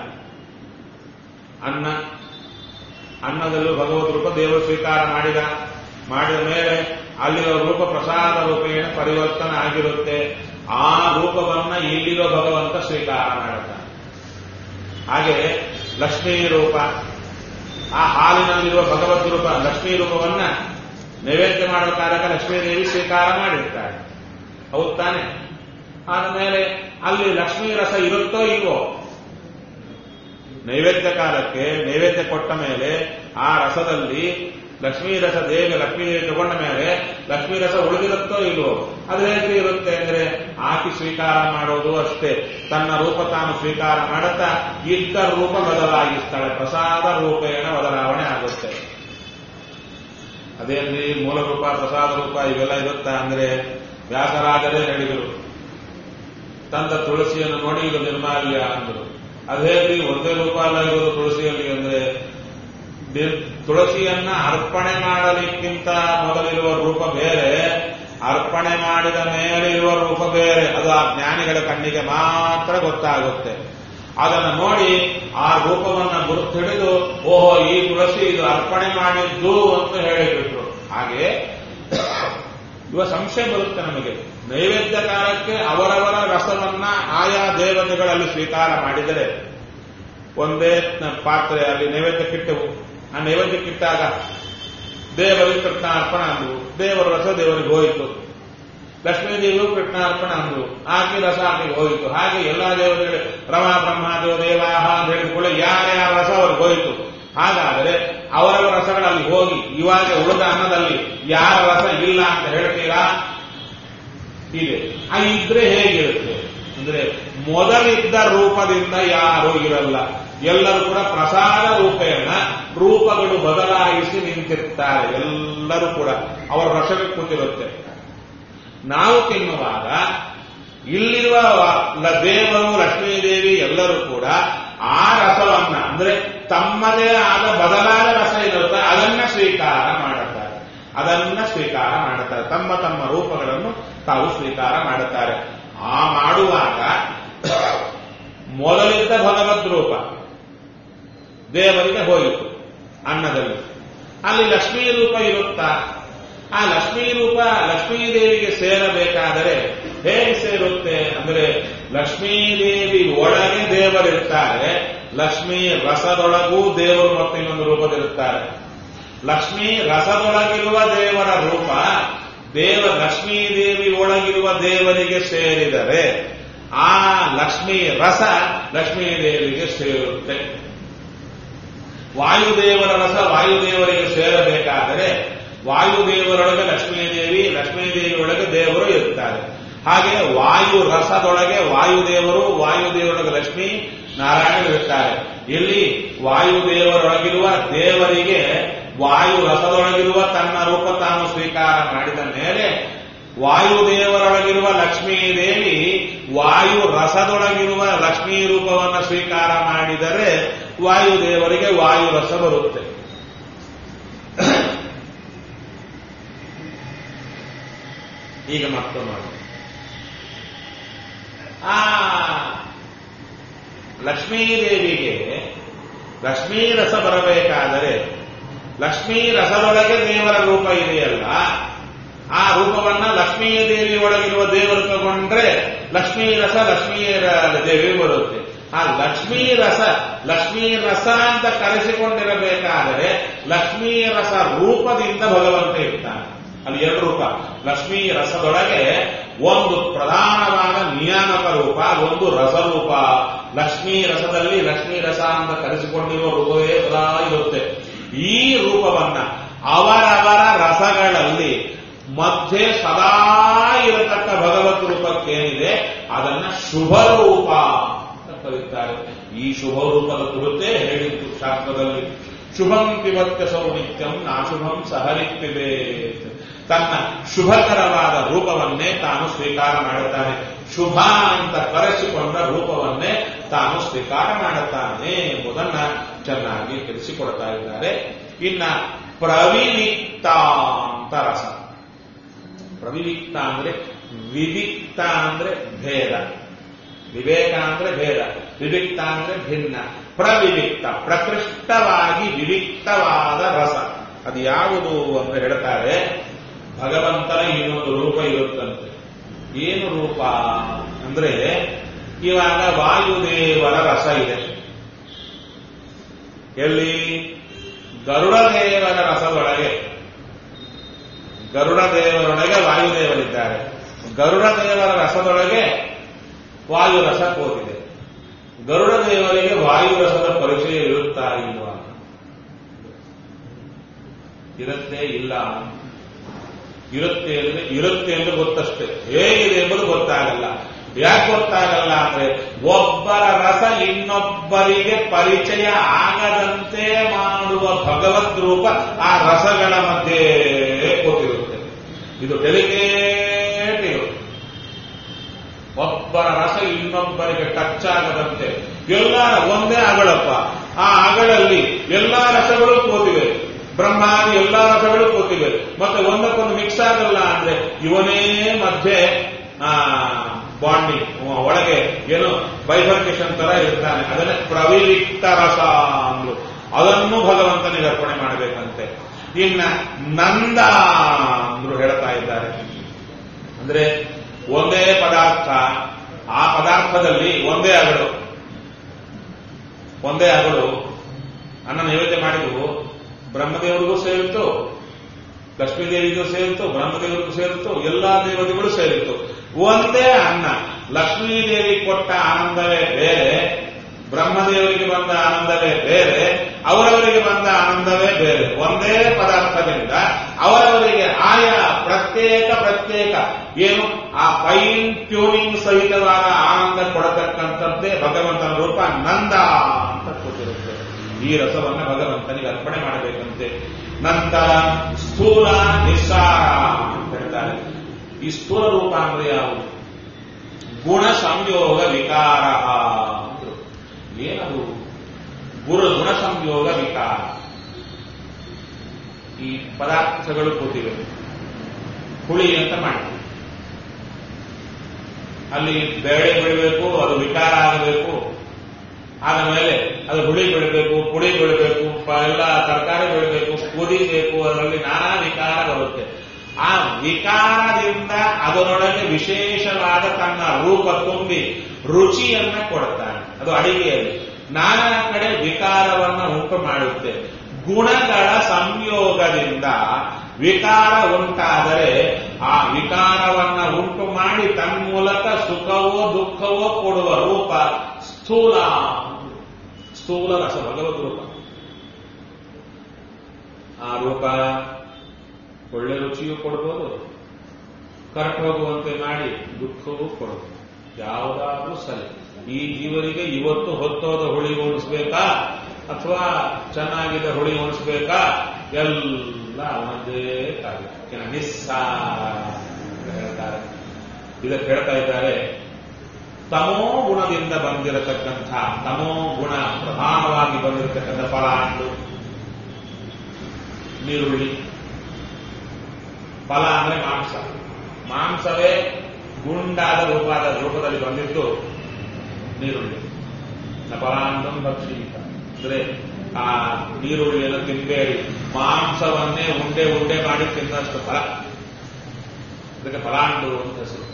ಅನ್ನ ಅನ್ನದಲ್ಲೂ ಭಗವದ್ ರೂಪ ದೇವರು ಸ್ವೀಕಾರ ಮಾಡಿದ ಮಾಡಿದ ಮೇಲೆ ಅಲ್ಲಿರೋ ರೂಪ ಪ್ರಸಾದ ರೂಪೇಣ ಪರಿವರ್ತನೆ ಆಗಿರುತ್ತೆ ಆ ರೂಪವನ್ನ ಇಲ್ಲಿರೋ ಭಗವಂತ ಸ್ವೀಕಾರ ಮಾಡುತ್ತಾನೆ ಹಾಗೆ ಲಕ್ಷ್ಮೀ ರೂಪ ಆ ಹಾಲಿನಲ್ಲಿರುವ ಭಗವದ್ ರೂಪ ಲಕ್ಷ್ಮೀ ರೂಪವನ್ನ ನೈವೇದ್ಯ ಮಾಡುವ ಕಾಲಕ್ಕೆ ಲಕ್ಷ್ಮೀದೇವಿ ಸ್ವೀಕಾರ ಮಾಡಿರ್ತಾರೆ ಹೌದು ತಾನೆ ಆದಮೇಲೆ ಅಲ್ಲಿ ಲಕ್ಷ್ಮೀ ರಸ ಇರುತ್ತೋ ಇಲ್ವೋ ನೈವೇದ್ಯ ಕಾಲಕ್ಕೆ ನೈವೇದ್ಯ ಕೊಟ್ಟ ಮೇಲೆ ಆ ರಸದಲ್ಲಿ ಲಕ್ಷ್ಮೀ ರಸ ದೇವಿ ಲಕ್ಷ್ಮೀ ದೇವಿ ತಗೊಂಡ ಮೇಲೆ ಲಕ್ಷ್ಮೀ ರಸ ಉಳಿದಿರುತ್ತೋ ಇಲ್ವೋ ಅದು ಹೇಗೆ ಇರುತ್ತೆ ಅಂದ್ರೆ ಆಕಿ ಸ್ವೀಕಾರ ಮಾಡೋದು ಅಷ್ಟೇ ತನ್ನ ರೂಪ ತಾನು ಸ್ವೀಕಾರ ಮಾಡುತ್ತಾ ಇದ್ದ ರೂಪ ಬದಲಾಗಿಸ್ತಾಳೆ ಪ್ರಸಾದ ರೂಪೇಣ ಬದಲಾವಣೆ ಆಗುತ್ತೆ ಅದೇನ್ರಿ ಮೂಲ ರೂಪ ಪ್ರಸಾದ ರೂಪ ಇವೆಲ್ಲ ಇರುತ್ತಾ ಅಂದ್ರೆ ವ್ಯಾಸರಾಜರೇ ಹೇಳಿದರು ತಂದ ತುಳಸಿಯನ್ನು ನೋಡಿ ಇದು ನಿರ್ಮಾಲ್ಯ ಅಂದರು ಅದೇ ಒಂದೇ ರೂಪ ಅಲ್ಲ ಇರೋದು ತುಳಸಿಯಲ್ಲಿ ಅಂದ್ರೆ ತುಳಸಿಯನ್ನ ಅರ್ಪಣೆ ಮಾಡಲಿಕ್ಕಿಂತ ಮೊದಲಿರುವ ರೂಪ ಬೇರೆ ಅರ್ಪಣೆ ಮಾಡಿದ ಮೇಲೆ ಇರುವ ರೂಪ ಬೇರೆ ಅದು ಆ ಜ್ಞಾನಿಗಳ ಕಣ್ಣಿಗೆ ಮಾತ್ರ ಗೊತ್ತಾಗುತ್ತೆ ಅದನ್ನು ನೋಡಿ ಆ ರೂಪವನ್ನ ಗುರುತು ಹಿಡಿದು ಓಹೋ ಈ ತುಳಸಿ ಇದು ಅರ್ಪಣೆ ಮಾಡಿದ್ದು ಅಂತ ಹೇಳಿಬಿಟ್ರು ಹಾಗೆ ಇವ ಸಂಶಯ ಬರುತ್ತೆ ನಮಗೆ ನೈವೇದ್ಯ ಕಾಲಕ್ಕೆ ಅವರವರ ರಸವನ್ನ ಆಯಾ ದೇವತೆಗಳಲ್ಲಿ ಸ್ವೀಕಾರ ಮಾಡಿದರೆ ಒಂದೇ ಪಾತ್ರೆ ಅಲ್ಲಿ ನೈವೇದ್ಯಕ್ಕಿಟ್ಟೆವು ಆ ನೈವೇದ್ಯಕ್ಕಿಟ್ಟಾಗ ದೇವರಿಗೆ ಕೃಷ್ಣಾರ್ಪಣ ಅಂದವು ದೇವರ ರಸ ದೇವರಿಗೆ ಹೋಯಿತು ಲಕ್ಷ್ಮೀದೇವಿಯು ಕೃಷ್ಣಾರ್ಪಣ ಅಂದ್ರು ಆಕೆ ರಸ ಆಕೆಗೆ ಹೋಯಿತು ಹಾಗೆ ಎಲ್ಲಾ ದೇವತೆಗಳು ರಮಾ ಬ್ರಹ್ಮಾದೇವ ದೇವಾಹ ಅಂತ ಹೇಳಿದ್ಕೊಳ್ಳೆ ಯಾರ್ಯಾರ ರಸ ಅವ್ರಿಗೆ ಹೋಯಿತು ಹಾಗಾದರೆ ಅವರವರ ರಸಗಳಲ್ಲಿ ಹೋಗಿ ಇವಾಗ ಉಳಿದ ಅನ್ನದಲ್ಲಿ ಯಾರ ರಸ ಇಲ್ಲ ಅಂತ ಹೇಳ್ತೀರಾ ಹೀಗೆ ಆ ಇದ್ರೆ ಹೇಗಿರುತ್ತೆ ಅಂದ್ರೆ ಮೊದಲಿದ್ದ ರೂಪದಿಂದ ಯಾರೂ ಇರಲ್ಲ ಎಲ್ಲರೂ ಕೂಡ ಪ್ರಸಾದ ರೂಪೇಣ ರೂಪಗಳು ಬದಲಾಯಿಸಿ ನಿಂತಿರ್ತಾರೆ ಎಲ್ಲರೂ ಕೂಡ ಅವರ ರಸವೇ ಕೂತಿರುತ್ತೆ ನಾವು ತಿನ್ನುವಾಗ ಇಲ್ಲಿರುವ ದೇವರು ಲಕ್ಷ್ಮೀದೇವಿ ಎಲ್ಲರೂ ಕೂಡ ಆ ರಸವನ್ನ ಅಂದ್ರೆ ತಮ್ಮದೇ ಆದ ಬದಲಾದ ರಸ ಇರುತ್ತೆ ಅದನ್ನ ಸ್ವೀಕಾರ ಮಾಡುತ್ತಾರೆ ಅದನ್ನ ಸ್ವೀಕಾರ ಮಾಡುತ್ತಾರೆ ತಮ್ಮ ತಮ್ಮ ರೂಪಗಳನ್ನು ತಾವು ಸ್ವೀಕಾರ ಮಾಡುತ್ತಾರೆ ಆ ಮಾಡುವಾಗ ಮೊದಲಿದ್ದ ಭಗವದ್ ರೂಪ ದೇವರಿಗೆ ಹೋಯಿತು ಅನ್ನದಲ್ಲಿ ಅಲ್ಲಿ ಲಕ್ಷ್ಮೀ ರೂಪ ಇರುತ್ತಾ ಆ ಲಕ್ಷ್ಮೀ ರೂಪ ಲಕ್ಷ್ಮೀದೇವಿಗೆ ಸೇರಬೇಕಾದರೆ ಹೇಗೆ ಸೇರುತ್ತೆ ಅಂದ್ರೆ ಲಕ್ಷ್ಮೀದೇವಿ ಒಳಗೆ ದೇವರಿರ್ತಾರೆ ಲಕ್ಷ್ಮೀ ರಸದೊಳಗೂ ದೇವರು ಮತ್ತು ಇನ್ನೊಂದು ರೂಪದಲ್ಲಿರುತ್ತಾರೆ ಲಕ್ಷ್ಮೀ ರಸದೊಳಗಿರುವ ದೇವರ ರೂಪ ದೇವ ಲಕ್ಷ್ಮೀದೇವಿ ಒಳಗಿರುವ ದೇವರಿಗೆ ಸೇರಿದರೆ ಆ ಲಕ್ಷ್ಮೀ ರಸ ಲಕ್ಷ್ಮೀದೇವಿಗೆ ಸೇರುತ್ತೆ ವಾಯುದೇವರ ರಸ ವಾಯುದೇವರಿಗೆ ಸೇರಬೇಕಾದರೆ ವಾಯುದೇವರೊಳಗೆ ಲಕ್ಷ್ಮೀದೇವಿ ಲಕ್ಷ್ಮೀದೇವಿಯೊಳಗೆ ದೇವರು ಇರ್ತಾರೆ ಹಾಗೆ ವಾಯು ರಸದೊಳಗೆ ವಾಯುದೇವರು ವಾಯುದೇವರೊಳಗೆ ಲಕ್ಷ್ಮೀ ನಾರಾಯಣ ಇರುತ್ತಾರೆ ಇಲ್ಲಿ ವಾಯುದೇವರೊಳಗಿರುವ ದೇವರಿಗೆ ವಾಯು ರಸದೊಳಗಿರುವ ತನ್ನ ರೂಪ ತಾನು ಸ್ವೀಕಾರ ಮಾಡಿದ ಮೇಲೆ ವಾಯುದೇವರೊಳಗಿರುವ ಲಕ್ಷ್ಮೀದೇವಿ ವಾಯು ರಸದೊಳಗಿರುವ ಲಕ್ಷ್ಮೀ ರೂಪವನ್ನು ಸ್ವೀಕಾರ ಮಾಡಿದರೆ ವಾಯುದೇವರಿಗೆ ವಾಯು ರಸ ಬರುತ್ತೆ ಈಗ ಮತ್ತೊಮ್ಮೆ ಮಾಡಿ ಆ ಲಕ್ಷ್ಮೀದೇವಿಗೆ ಲಕ್ಷ್ಮೀ ರಸ ಬರಬೇಕಾದರೆ ಲಕ್ಷ್ಮೀ ರಸದೊಳಗೆ ದೇವರ ರೂಪ ಇದೆಯಲ್ಲ ಆ ರೂಪವನ್ನ ಲಕ್ಷ್ಮೀ ದೇವಿ ಒಳಗಿರುವ ದೇವರು ತಗೊಂಡ್ರೆ ಲಕ್ಷ್ಮೀ ರಸ ಲಕ್ಷ್ಮೀ ದೇವಿ ಬರುತ್ತೆ ಆ ಲಕ್ಷ್ಮೀ ರಸ ಲಕ್ಷ್ಮೀ ರಸ ಅಂತ ಕರೆಸಿಕೊಂಡಿರಬೇಕಾದರೆ ಲಕ್ಷ್ಮೀ ರಸ ರೂಪದಿಂದ ಭಗವಂತ ಇರ್ತಾನೆ ಅಲ್ಲಿ ಎರಡು ರೂಪ ಲಕ್ಷ್ಮೀ ರಸದೊಳಗೆ ಒಂದು ಪ್ರಧಾನವಾದ ನಿಯಾಮಕ ರೂಪ ಒಂದು ರಸರೂಪ ಲಕ್ಷ್ಮೀ ರಸದಲ್ಲಿ ಲಕ್ಷ್ಮೀ ರಸ ಅಂತ ಕರೆಸಿಕೊಂಡಿರುವ ರೂಪವೇ ಸದಾ ಇರುತ್ತೆ ಈ ರೂಪವನ್ನ ಅವರವರ ರಸಗಳಲ್ಲಿ ಮಧ್ಯೆ ಸದಾ ಇರತಕ್ಕ ಭಗವತ್ ರೂಪಕ್ಕೇನಿದೆ ಅದನ್ನ ಶುಭ ರೂಪ ಅಂತ ಕರೀತಾರೆ ಈ ಶುಭ ರೂಪದ ಕುರಿತೇ ಹೇಳಿದ್ದು ಶಾಸ್ತ್ರದಲ್ಲಿ ಶುಭಂ ಪಿಬತ್ಯ ಸೌನಿತ್ಯಂ ನಾಶುಭಂ ಸಹರಿತ್ತಿದೆ ತನ್ನ ಶುಭಕರವಾದ ರೂಪವನ್ನೇ ತಾನು ಸ್ವೀಕಾರ ಮಾಡುತ್ತಾನೆ ಶುಭ ಅಂತ ಕರೆಸಿಕೊಂಡ ರೂಪವನ್ನೇ ತಾನು ಸ್ವೀಕಾರ ಮಾಡುತ್ತಾನೆ ಎಂಬುದನ್ನ ಚೆನ್ನಾಗಿ ತಿಳಿಸಿಕೊಡ್ತಾ ಇದ್ದಾರೆ ಇನ್ನ ಪ್ರವಿವಿಕ್ತ ಅಂತ ರಸ ಪ್ರವಿವಿಕ್ತ ಅಂದ್ರೆ ವಿವಿಕ್ತ ಅಂದ್ರೆ ಭೇದ ವಿವೇಕ ಅಂದ್ರೆ ಭೇದ ವಿವಿಕ್ತ ಅಂದ್ರೆ ಭಿನ್ನ ಪ್ರವಿವಿಕ್ತ ಪ್ರಕೃಷ್ಟವಾಗಿ ವಿವಿಕ್ತವಾದ ರಸ ಅದು ಯಾವುದು ಅಂತ ಹೇಳ್ತಾರೆ ಭಗವಂತನ ಇನ್ನೊಂದು ರೂಪ ಇರುತ್ತಂತೆ ಏನು ರೂಪ ಅಂದ್ರೆ ಇವಾಗ ವಾಯುದೇವರ ರಸ ಇದೆ ಎಲ್ಲಿ ಗರುಡದೇವರ ರಸದೊಳಗೆ ಗರುಡದೇವರೊಳಗೆ ವಾಯುದೇವರಿದ್ದಾರೆ ಗರುಡದೇವರ ರಸದೊಳಗೆ ವಾಯು ರಸ ಕೂತಿದೆ ಗರುಡ ದೇವರಿಗೆ ವಾಯು ರಸದ ಪರಿಚಯ ಇರುತ್ತಾ ಇಲ್ವಾ ಇರುತ್ತೆ ಇಲ್ಲ ಇರುತ್ತೆ ಅಂದ್ರೆ ಇರುತ್ತೆ ಎಂದು ಗೊತ್ತಷ್ಟೇ ಹೇಗಿದೆ ಎಂಬುದು ಗೊತ್ತಾಗಲ್ಲ ಯಾಕೆ ಗೊತ್ತಾಗಲ್ಲ ಅಂದ್ರೆ ಒಬ್ಬರ ರಸ ಇನ್ನೊಬ್ಬರಿಗೆ ಪರಿಚಯ ಆಗದಂತೆ ಮಾಡುವ ಭಗವದ್ ರೂಪ ಆ ರಸಗಳ ಮಧ್ಯೆ ಕೂತಿರುತ್ತೆ ಇದು ಡೆಲಿಕೇಟ್ ಇರುತ್ತೆ ಒಬ್ಬರ ರಸ ಇನ್ನೊಬ್ಬರಿಗೆ ಟಚ್ ಆಗದಂತೆ ಎಲ್ಲ ಒಂದೇ ಅಗಳಪ್ಪ ಆ ಅಗಳಲ್ಲಿ ಎಲ್ಲಾ ರಸಗಳು ಕೂತಿವೆ ಬ್ರಹ್ಮಾದಿ ಎಲ್ಲಾ ರಸಗಳು ಕೂತಿವೆ ಮತ್ತೆ ಒಂದಕ್ಕೊಂದು ಮಿಕ್ಸ್ ಆಗಲ್ಲ ಅಂದ್ರೆ ಇವನೇ ಮಧ್ಯೆ ಆ ಬಾಂಡಿಂಗ್ ಒಳಗೆ ಏನು ಬೈಫರ್ಕೇಶನ್ ತರ ಇರ್ತಾನೆ ಅದನ್ನೇ ಪ್ರವಿಲಿಕ್ತ ರಸ ಅಂದ್ರು ಅದನ್ನು ಭಗವಂತನಿಗೆ ಅರ್ಪಣೆ ಮಾಡಬೇಕಂತೆ ಇನ್ನ ನಂದ ಅಂದ್ರು ಹೇಳ್ತಾ ಇದ್ದಾರೆ ಅಂದ್ರೆ ಒಂದೇ ಪದಾರ್ಥ ಆ ಪದಾರ್ಥದಲ್ಲಿ ಒಂದೇ ಅಗಳು ಒಂದೇ ಅಗಳು ಅನ್ನ ನೈವೇದ್ಯ ಮಾಡಿದ್ವು ಬ್ರಹ್ಮದೇವರಿಗೂ ಸೇರಿತ್ತು ಲಕ್ಷ್ಮೀದೇವಿಗೂ ಸೇರಿತ್ತು ಬ್ರಹ್ಮದೇವರಿಗೂ ಸೇರಿತ್ತು ಎಲ್ಲಾ ದೇವತೆಗಳು ಸೇರಿತ್ತು ಒಂದೇ ಅನ್ನ ಲಕ್ಷ್ಮೀದೇವಿ ಕೊಟ್ಟ ಆನಂದವೇ ಬೇರೆ ಬ್ರಹ್ಮದೇವರಿಗೆ ಬಂದ ಆನಂದವೇ ಬೇರೆ ಅವರವರಿಗೆ ಬಂದ ಆನಂದವೇ ಬೇರೆ ಒಂದೇ ಪದಾರ್ಥದಿಂದ ಅವರವರಿಗೆ ಆಯಾ ಪ್ರತ್ಯೇಕ ಪ್ರತ್ಯೇಕ ಏನು ಆ ಫೈನ್ ಟ್ಯೂನಿಂಗ್ ಸಹಿತವಾದ ಆನಂದ ಕೊಡತಕ್ಕಂಥದ್ದೇ ಭಗವಂತನ ರೂಪ ನಂದ ಅಂತ ಕೂತಿರುತ್ತೆ ಈ ರಸವನ್ನ ಭಗವಂತನಿಗೆ ಅರ್ಪಣೆ ಮಾಡಬೇಕಂತೆ ನಂತರ ಸ್ಥೂಲ ನಿಸ್ಸಾರ ಅಂತ ಹೇಳ್ತಾರೆ ಈ ಸ್ಥೂಲ ರೂಪ ಅಂದ್ರೆ ಯಾವುದು ಗುಣ ಸಂಯೋಗ ವಿಕಾರ ಅಂದ್ರು ಏನದು ಗುರು ಗುಣ ಸಂಯೋಗ ವಿಕಾರ ಈ ಪದಾರ್ಥಗಳು ಕೂತಿವೆ ಹುಳಿ ಅಂತ ಮಾಡ್ತೀವಿ ಅಲ್ಲಿ ಬೇಳೆ ಬೆಳಿಬೇಕು ಅದು ವಿಕಾರ ಆಗಬೇಕು ಆದ ಮೇಲೆ ಅದು ಹುಳಿ ಬೆಳಿಬೇಕು ಪುಡಿ ಬೆಳಿಬೇಕು ಎಲ್ಲ ತರಕಾರಿ ಬೆಳಿಬೇಕು ಕುದಿಬೇಕು ಅದರಲ್ಲಿ ನಾನಾ ವಿಕಾರ ಬರುತ್ತೆ ಆ ವಿಕಾರದಿಂದ ಅದರೊಳಗೆ ವಿಶೇಷವಾದ ತನ್ನ ರೂಪ ತುಂಬಿ ರುಚಿಯನ್ನ ಕೊಡ್ತಾನೆ ಅದು ಅಡಿಗೆಯಲ್ಲಿ ನಾನಾ ಕಡೆ ವಿಕಾರವನ್ನ ಉಂಟು ಮಾಡುತ್ತೆ ಗುಣಗಳ ಸಂಯೋಗದಿಂದ ವಿಕಾರ ಉಂಟಾದರೆ ಆ ವಿಕಾರವನ್ನ ಉಂಟು ಮಾಡಿ ತನ್ಮೂಲಕ ಸುಖವೋ ದುಃಖವೋ ಕೊಡುವ ರೂಪ ಸ್ಥೂಲ ಸ್ಥೂಲ ರಸ ಭಗವದ್ ರೂಪ ಆ ರೂಪ ಒಳ್ಳೆ ರುಚಿಯೂ ಕೊಡ್ಬೋದು ಕರೆಕ್ಟ್ ಹೋಗುವಂತೆ ಮಾಡಿ ದುಃಖವೂ ಕೊಡಬಹುದು ಯಾವುದಾದ್ರೂ ಸರಿ ಈ ಜೀವರಿಗೆ ಇವತ್ತು ಹೊತ್ತೋದ ಹುಳಿ ಉಣಿಸ್ಬೇಕಾ ಅಥವಾ ಚೆನ್ನಾಗಿದ್ದ ಹುಳಿ ಉಣಿಸ್ಬೇಕಾ ಎಲ್ಲ ಒಂದೇ ಕಾರ್ಯ ನಿಸ್ಸಾರ ಅಂತ ಹೇಳ್ತಾರೆ ಇದಕ್ಕೆ ಹೇಳ್ತಾ ಇದ್ದಾರೆ ತಮೋ ಗುಣದಿಂದ ಬಂದಿರತಕ್ಕಂಥ ತಮೋ ಗುಣ ಪ್ರಧಾನವಾಗಿ ಬಂದಿರತಕ್ಕಂಥ ಫಲ ಹಣ್ಣು ನೀರುಳ್ಳಿ ಫಲ ಅಂದ್ರೆ ಮಾಂಸ ಮಾಂಸವೇ ಗುಂಡಾದ ರೂಪದ ರೂಪದಲ್ಲಿ ಬಂದಿದ್ದು ನೀರುಳ್ಳಿ ಫಲಾಂತಂ ಭಕ್ಷೀತ ಅಂದ್ರೆ ಆ ನೀರುಳ್ಳಿಯನ್ನು ತಿನ್ಬೇಡಿ ಮಾಂಸವನ್ನೇ ಉಂಡೆ ಉಂಡೆ ಮಾಡಿ ತಿನ್ನಷ್ಟು ಫಲ ಅದಕ್ಕೆ ಫಲಾಂಡು ಅಂತ ಹೆಸರು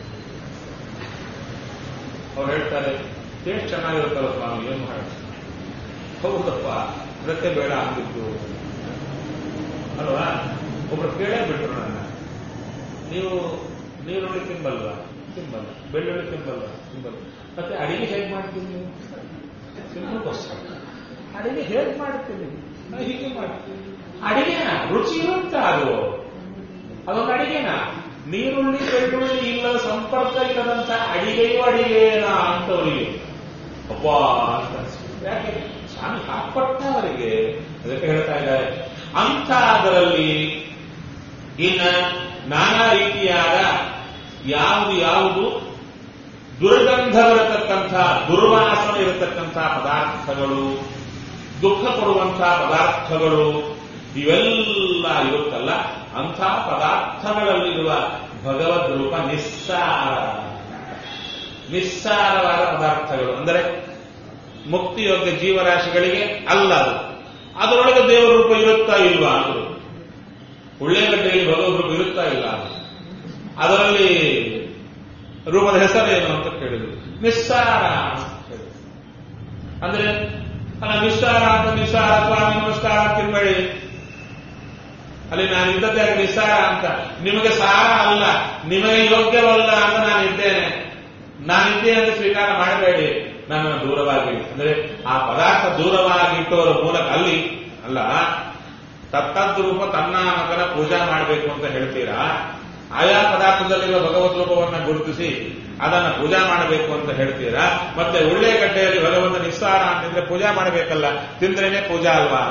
ಅವ್ರು ಹೇಳ್ತಾರೆ ಟೇಸ್ಟ್ ಚೆನ್ನಾಗಿರುತ್ತಲ್ಲ ಸ್ವಾಮಿ ಏನು ಮಾಡಿ ಹೌದಪ್ಪ ಅದಕ್ಕೆ ಬೇಡ ಅಂದಿದ್ದು ಅಲ್ವಾ ಒಬ್ರು ಕೇಳೇ ಬಿಟ್ರು ನನ್ನ ನೀವು ನೀರುಳ್ಳಿ ತಿಂಬಲ್ವ ತಿಂಬಲ್ಲ ಬೆಳ್ಳುಳ್ಳಿ ತಿಂಬಲ್ವ ತಿಂಬಲ್ಲ ಮತ್ತೆ ಅಡಿಗೆ ಹೇಗೆ ಮಾಡ್ತೀನಿ ನೀವು ಸಿಂಪಲ್ಗೋಸ್ಕರ ಅಡಿಗೆ ಹೇಗೆ ಮಾಡ್ತೀನಿ ನಾನು ಹೀಗೆ ಮಾಡ್ತೀನಿ ಅಡಿಗೆನ ರುಚಿ ಇರುತ್ತ ಅದು ಅದೊಂದು ಅಡಿಗೆನ ನೀರುಳ್ಳಿ ಬೆಳ್ಳುಳ್ಳಿ ಇಲ್ಲದ ಸಂಪರ್ಕ ಇಲ್ಲದಂತ ಅಡಿಗೆಯೂ ಅಡಿಗೆನ ಅಂತವರಿಗೆ ಅಪ್ಪ ಅಂತ ಅನ್ಸುತ್ತೆ. ಯಾಕೆ ಸ್ವಾಮಿ ಹಾಕೊಟ್ಟ ಅವರಿಗೆ ಅದಕ್ಕೆ ಹೇಳ್ತಾ ಇದ್ದಾರೆ ಅಂತ ಅದರಲ್ಲಿ ಇನ್ನ ನಾನಾ ರೀತಿಯಾದ ಯಾವುದು ಯಾವುದು ದುರ್ಗಂಧ ಬರತಕ್ಕಂಥ ದುರ್ವಾಸನೆ ಇರತಕ್ಕಂಥ ಪದಾರ್ಥಗಳು ದುಃಖ ಕೊಡುವಂತಹ ಪದಾರ್ಥಗಳು ಇವೆಲ್ಲ ಇರುತ್ತಲ್ಲ ಅಂಥ ಪದಾರ್ಥಗಳಲ್ಲಿರುವ ಭಗವದ್ ರೂಪ ನಿಸ್ಸಾರ ನಿಸ್ಸಾರವಾದ ಪದಾರ್ಥಗಳು ಅಂದರೆ ಮುಕ್ತಿಯೋಗ್ಯ ಜೀವರಾಶಿಗಳಿಗೆ ಅಲ್ಲ ಅದು ಅದರೊಳಗೆ ದೇವರ ರೂಪ ಇರುತ್ತಾ ಇಲ್ವಾ ಅಂದರು ಉಳ್ಳೆಗಡ್ಡೆಯಲ್ಲಿ ಭಗವದ್ ರೂಪ ಇರುತ್ತಾ ಇಲ್ಲ ಅದು ಅದರಲ್ಲಿ ರೂಪದ ಹೆಸರೇನು ಅಂತ ಕೇಳಿದ್ರು ನಿಸ್ಸಾರ ಅಂತ ಹೇಳಿದ್ರು. ಅಂದ್ರೆ ಅಲ್ಲ ನಿಸ್ಸಾರ ಅಂತ ನಿಸ್ಸಾರ ಸ್ವಾಮಿ ನಮಸ್ಕಾರ ತಿನ್ಬೇಡಿ ಅಲ್ಲಿ ನಾನು ಇದ್ದದ್ದೇ ನಿಸ್ಸಾರ ಅಂತ ನಿಮಗೆ ಸಾರ ಅಲ್ಲ ನಿಮಗೆ ಯೋಗ್ಯವಲ್ಲ ಅಂತ ನಾನು ಇದ್ದೇನೆ ನಾನಿದ್ದೇನೆ ಅಂತ ಸ್ವೀಕಾರ ಮಾಡಬೇಡಿ ನನ್ನನ್ನು ದೂರವಾಗಿ ಅಂದ್ರೆ ಆ ಪದಾರ್ಥ ದೂರವಾಗಿ ಇಟ್ಟವರ ಮೂಲಕ ಅಲ್ಲಿ ಅಲ್ಲ ತತ್ತದ್ರೂಪ ತನ್ನ ಮಗನ ಪೂಜಾ ಮಾಡಬೇಕು ಅಂತ ಹೇಳ್ತೀರಾ ಆಯಾ ಪದಾರ್ಥದಲ್ಲಿರುವ ಭಗವದ್ ರೂಪವನ್ನು ಗುರುತಿಸಿ ಅದನ್ನ ಪೂಜಾ ಮಾಡಬೇಕು ಅಂತ ಹೇಳ್ತೀರಾ ಮತ್ತೆ ಉಳ್ಳೆಗಡ್ಡೆಯಲ್ಲಿ ಭಗವಂತ ನಿಸ್ಸಾರ ಅಂತಿದ್ರೆ ಪೂಜಾ ಮಾಡಬೇಕಲ್ಲ ತಿಂದ್ರೇನೆ ಪೂಜಾ ಅಲ್ವಾ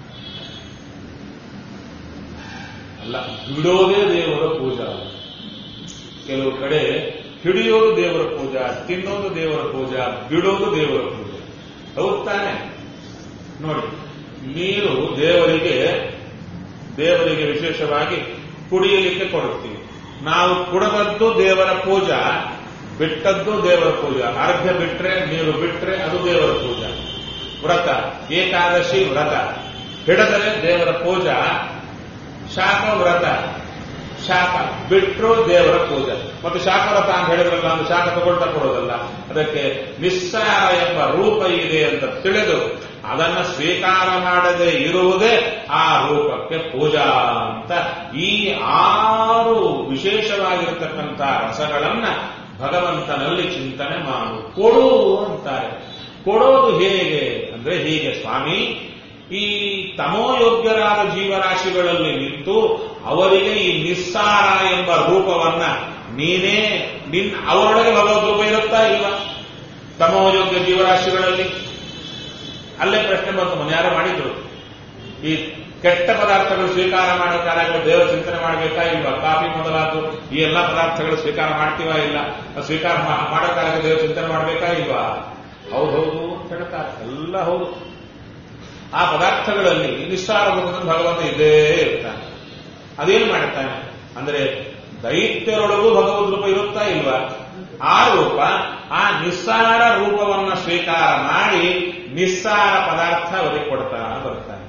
ಅಲ್ಲ ಬಿಡೋದೇ ದೇವರ ಪೂಜಾ ಕೆಲವು ಕಡೆ ಹಿಡಿಯೋದು ದೇವರ ಪೂಜಾ ತಿನ್ನೋದು ದೇವರ ಪೂಜಾ ಬಿಡೋದು ದೇವರ ಪೂಜಾ ಹೌದು ತಾನೆ ನೋಡಿ ನೀರು ದೇವರಿಗೆ ದೇವರಿಗೆ ವಿಶೇಷವಾಗಿ ಕುಡಿಯಲಿಕ್ಕೆ ಕೊಡುತ್ತೀವಿ ನಾವು ಕುಡದದ್ದು ದೇವರ ಪೂಜಾ ಬಿಟ್ಟದ್ದು ದೇವರ ಪೂಜಾ ಅರ್ಘ್ಯ ಬಿಟ್ರೆ ನೀರು ಬಿಟ್ರೆ ಅದು ದೇವರ ಪೂಜಾ ವ್ರತ ಏಕಾದಶಿ ವ್ರತ ಹಿಡದರೆ ದೇವರ ಪೂಜಾ ಶಾಖ ವ್ರತ ಶಾಖ ಬಿಟ್ಟರು ದೇವರ ಪೂಜೆ ಮತ್ತು ಶಾಖವ್ರತ ಅಂತ ಹೇಳಿದ್ರಲ್ಲ ಒಂದು ಶಾಖ ತಗೊಳ್ತಾ ಕೊಡೋದಲ್ಲ ಅದಕ್ಕೆ ನಿಸ್ಸಾರ ಎಂಬ ರೂಪ ಇದೆ ಅಂತ ತಿಳಿದು ಅದನ್ನ ಸ್ವೀಕಾರ ಮಾಡದೆ ಇರುವುದೇ ಆ ರೂಪಕ್ಕೆ ಪೂಜಾ ಅಂತ ಈ ಆರು ವಿಶೇಷವಾಗಿರತಕ್ಕಂಥ ರಸಗಳನ್ನ ಭಗವಂತನಲ್ಲಿ ಚಿಂತನೆ ಮಾಡು ಕೊಡು ಅಂತಾರೆ ಕೊಡೋದು ಹೇಗೆ ಅಂದ್ರೆ ಹೀಗೆ ಸ್ವಾಮಿ ಈ ತಮೋಯೋಗ್ಯರಾದ ಜೀವರಾಶಿಗಳಲ್ಲಿ ನಿಂತು ಅವರಿಗೆ ಈ ನಿಸ್ಸಾರ ಎಂಬ ರೂಪವನ್ನ ನೀನೇ ನಿನ್ ಅವರೊಳಗೆ ಭಗವದ್ ರೂಪ ಇರುತ್ತಾ ಇಲ್ವಾ ತಮೋಯೋಗ್ಯ ಜೀವರಾಶಿಗಳಲ್ಲಿ ಅಲ್ಲೇ ಪ್ರಶ್ನೆ ಬಂತು ಮನ್ಯಾರು ಮಾಡಿದ್ರು ಈ ಕೆಟ್ಟ ಪದಾರ್ಥಗಳು ಸ್ವೀಕಾರ ಮಾಡೋ ಕಾಲಕ್ಕೆ ದೇವರ ಚಿಂತನೆ ಮಾಡಬೇಕಾ ಇಲ್ವಾ ಕಾಫಿ ಮೊದಲಾದ್ದು ಈ ಎಲ್ಲಾ ಪದಾರ್ಥಗಳು ಸ್ವೀಕಾರ ಮಾಡ್ತೀವಾ ಇಲ್ಲ ಸ್ವೀಕಾರ ಮಾ- ಮಾಡೋ ಕಾಲಕ್ಕೆ ದೇವರ ಚಿಂತನೆ ಮಾಡಬೇಕಾ ಇಲ್ವಾ ಹೌದು ಹೌದು ಅಂತ ಹೇಳ್ತಾರೆ ಎಲ್ಲ ಹೌದು ಆ ಪದಾರ್ಥಗಳಲ್ಲಿ ನಿಸ್ಸಾರ ರೂಪದಲ್ಲಿ ಭಗವಂತ ಇದ್ದೇ ಇರ್ತಾನೆ ಅದೇನು ಮಾಡುತ್ತಾನೆ ಅಂದ್ರೆ ದೈತ್ಯರೊಳಗೂ ಭಗವದ್ ರೂಪ ಇರುತ್ತಾ ಇಲ್ವಾ ಆ ರೂಪ ಆ ನಿಸ್ಸಾರ ರೂಪವನ್ನ ಸ್ವೀಕಾರ ಮಾಡಿ ನಿಸ್ಸಾರ ಪದಾರ್ಥ ಅವರಿಗೆ ಕೊಡ್ತಾ ಬರ್ತಾನೆ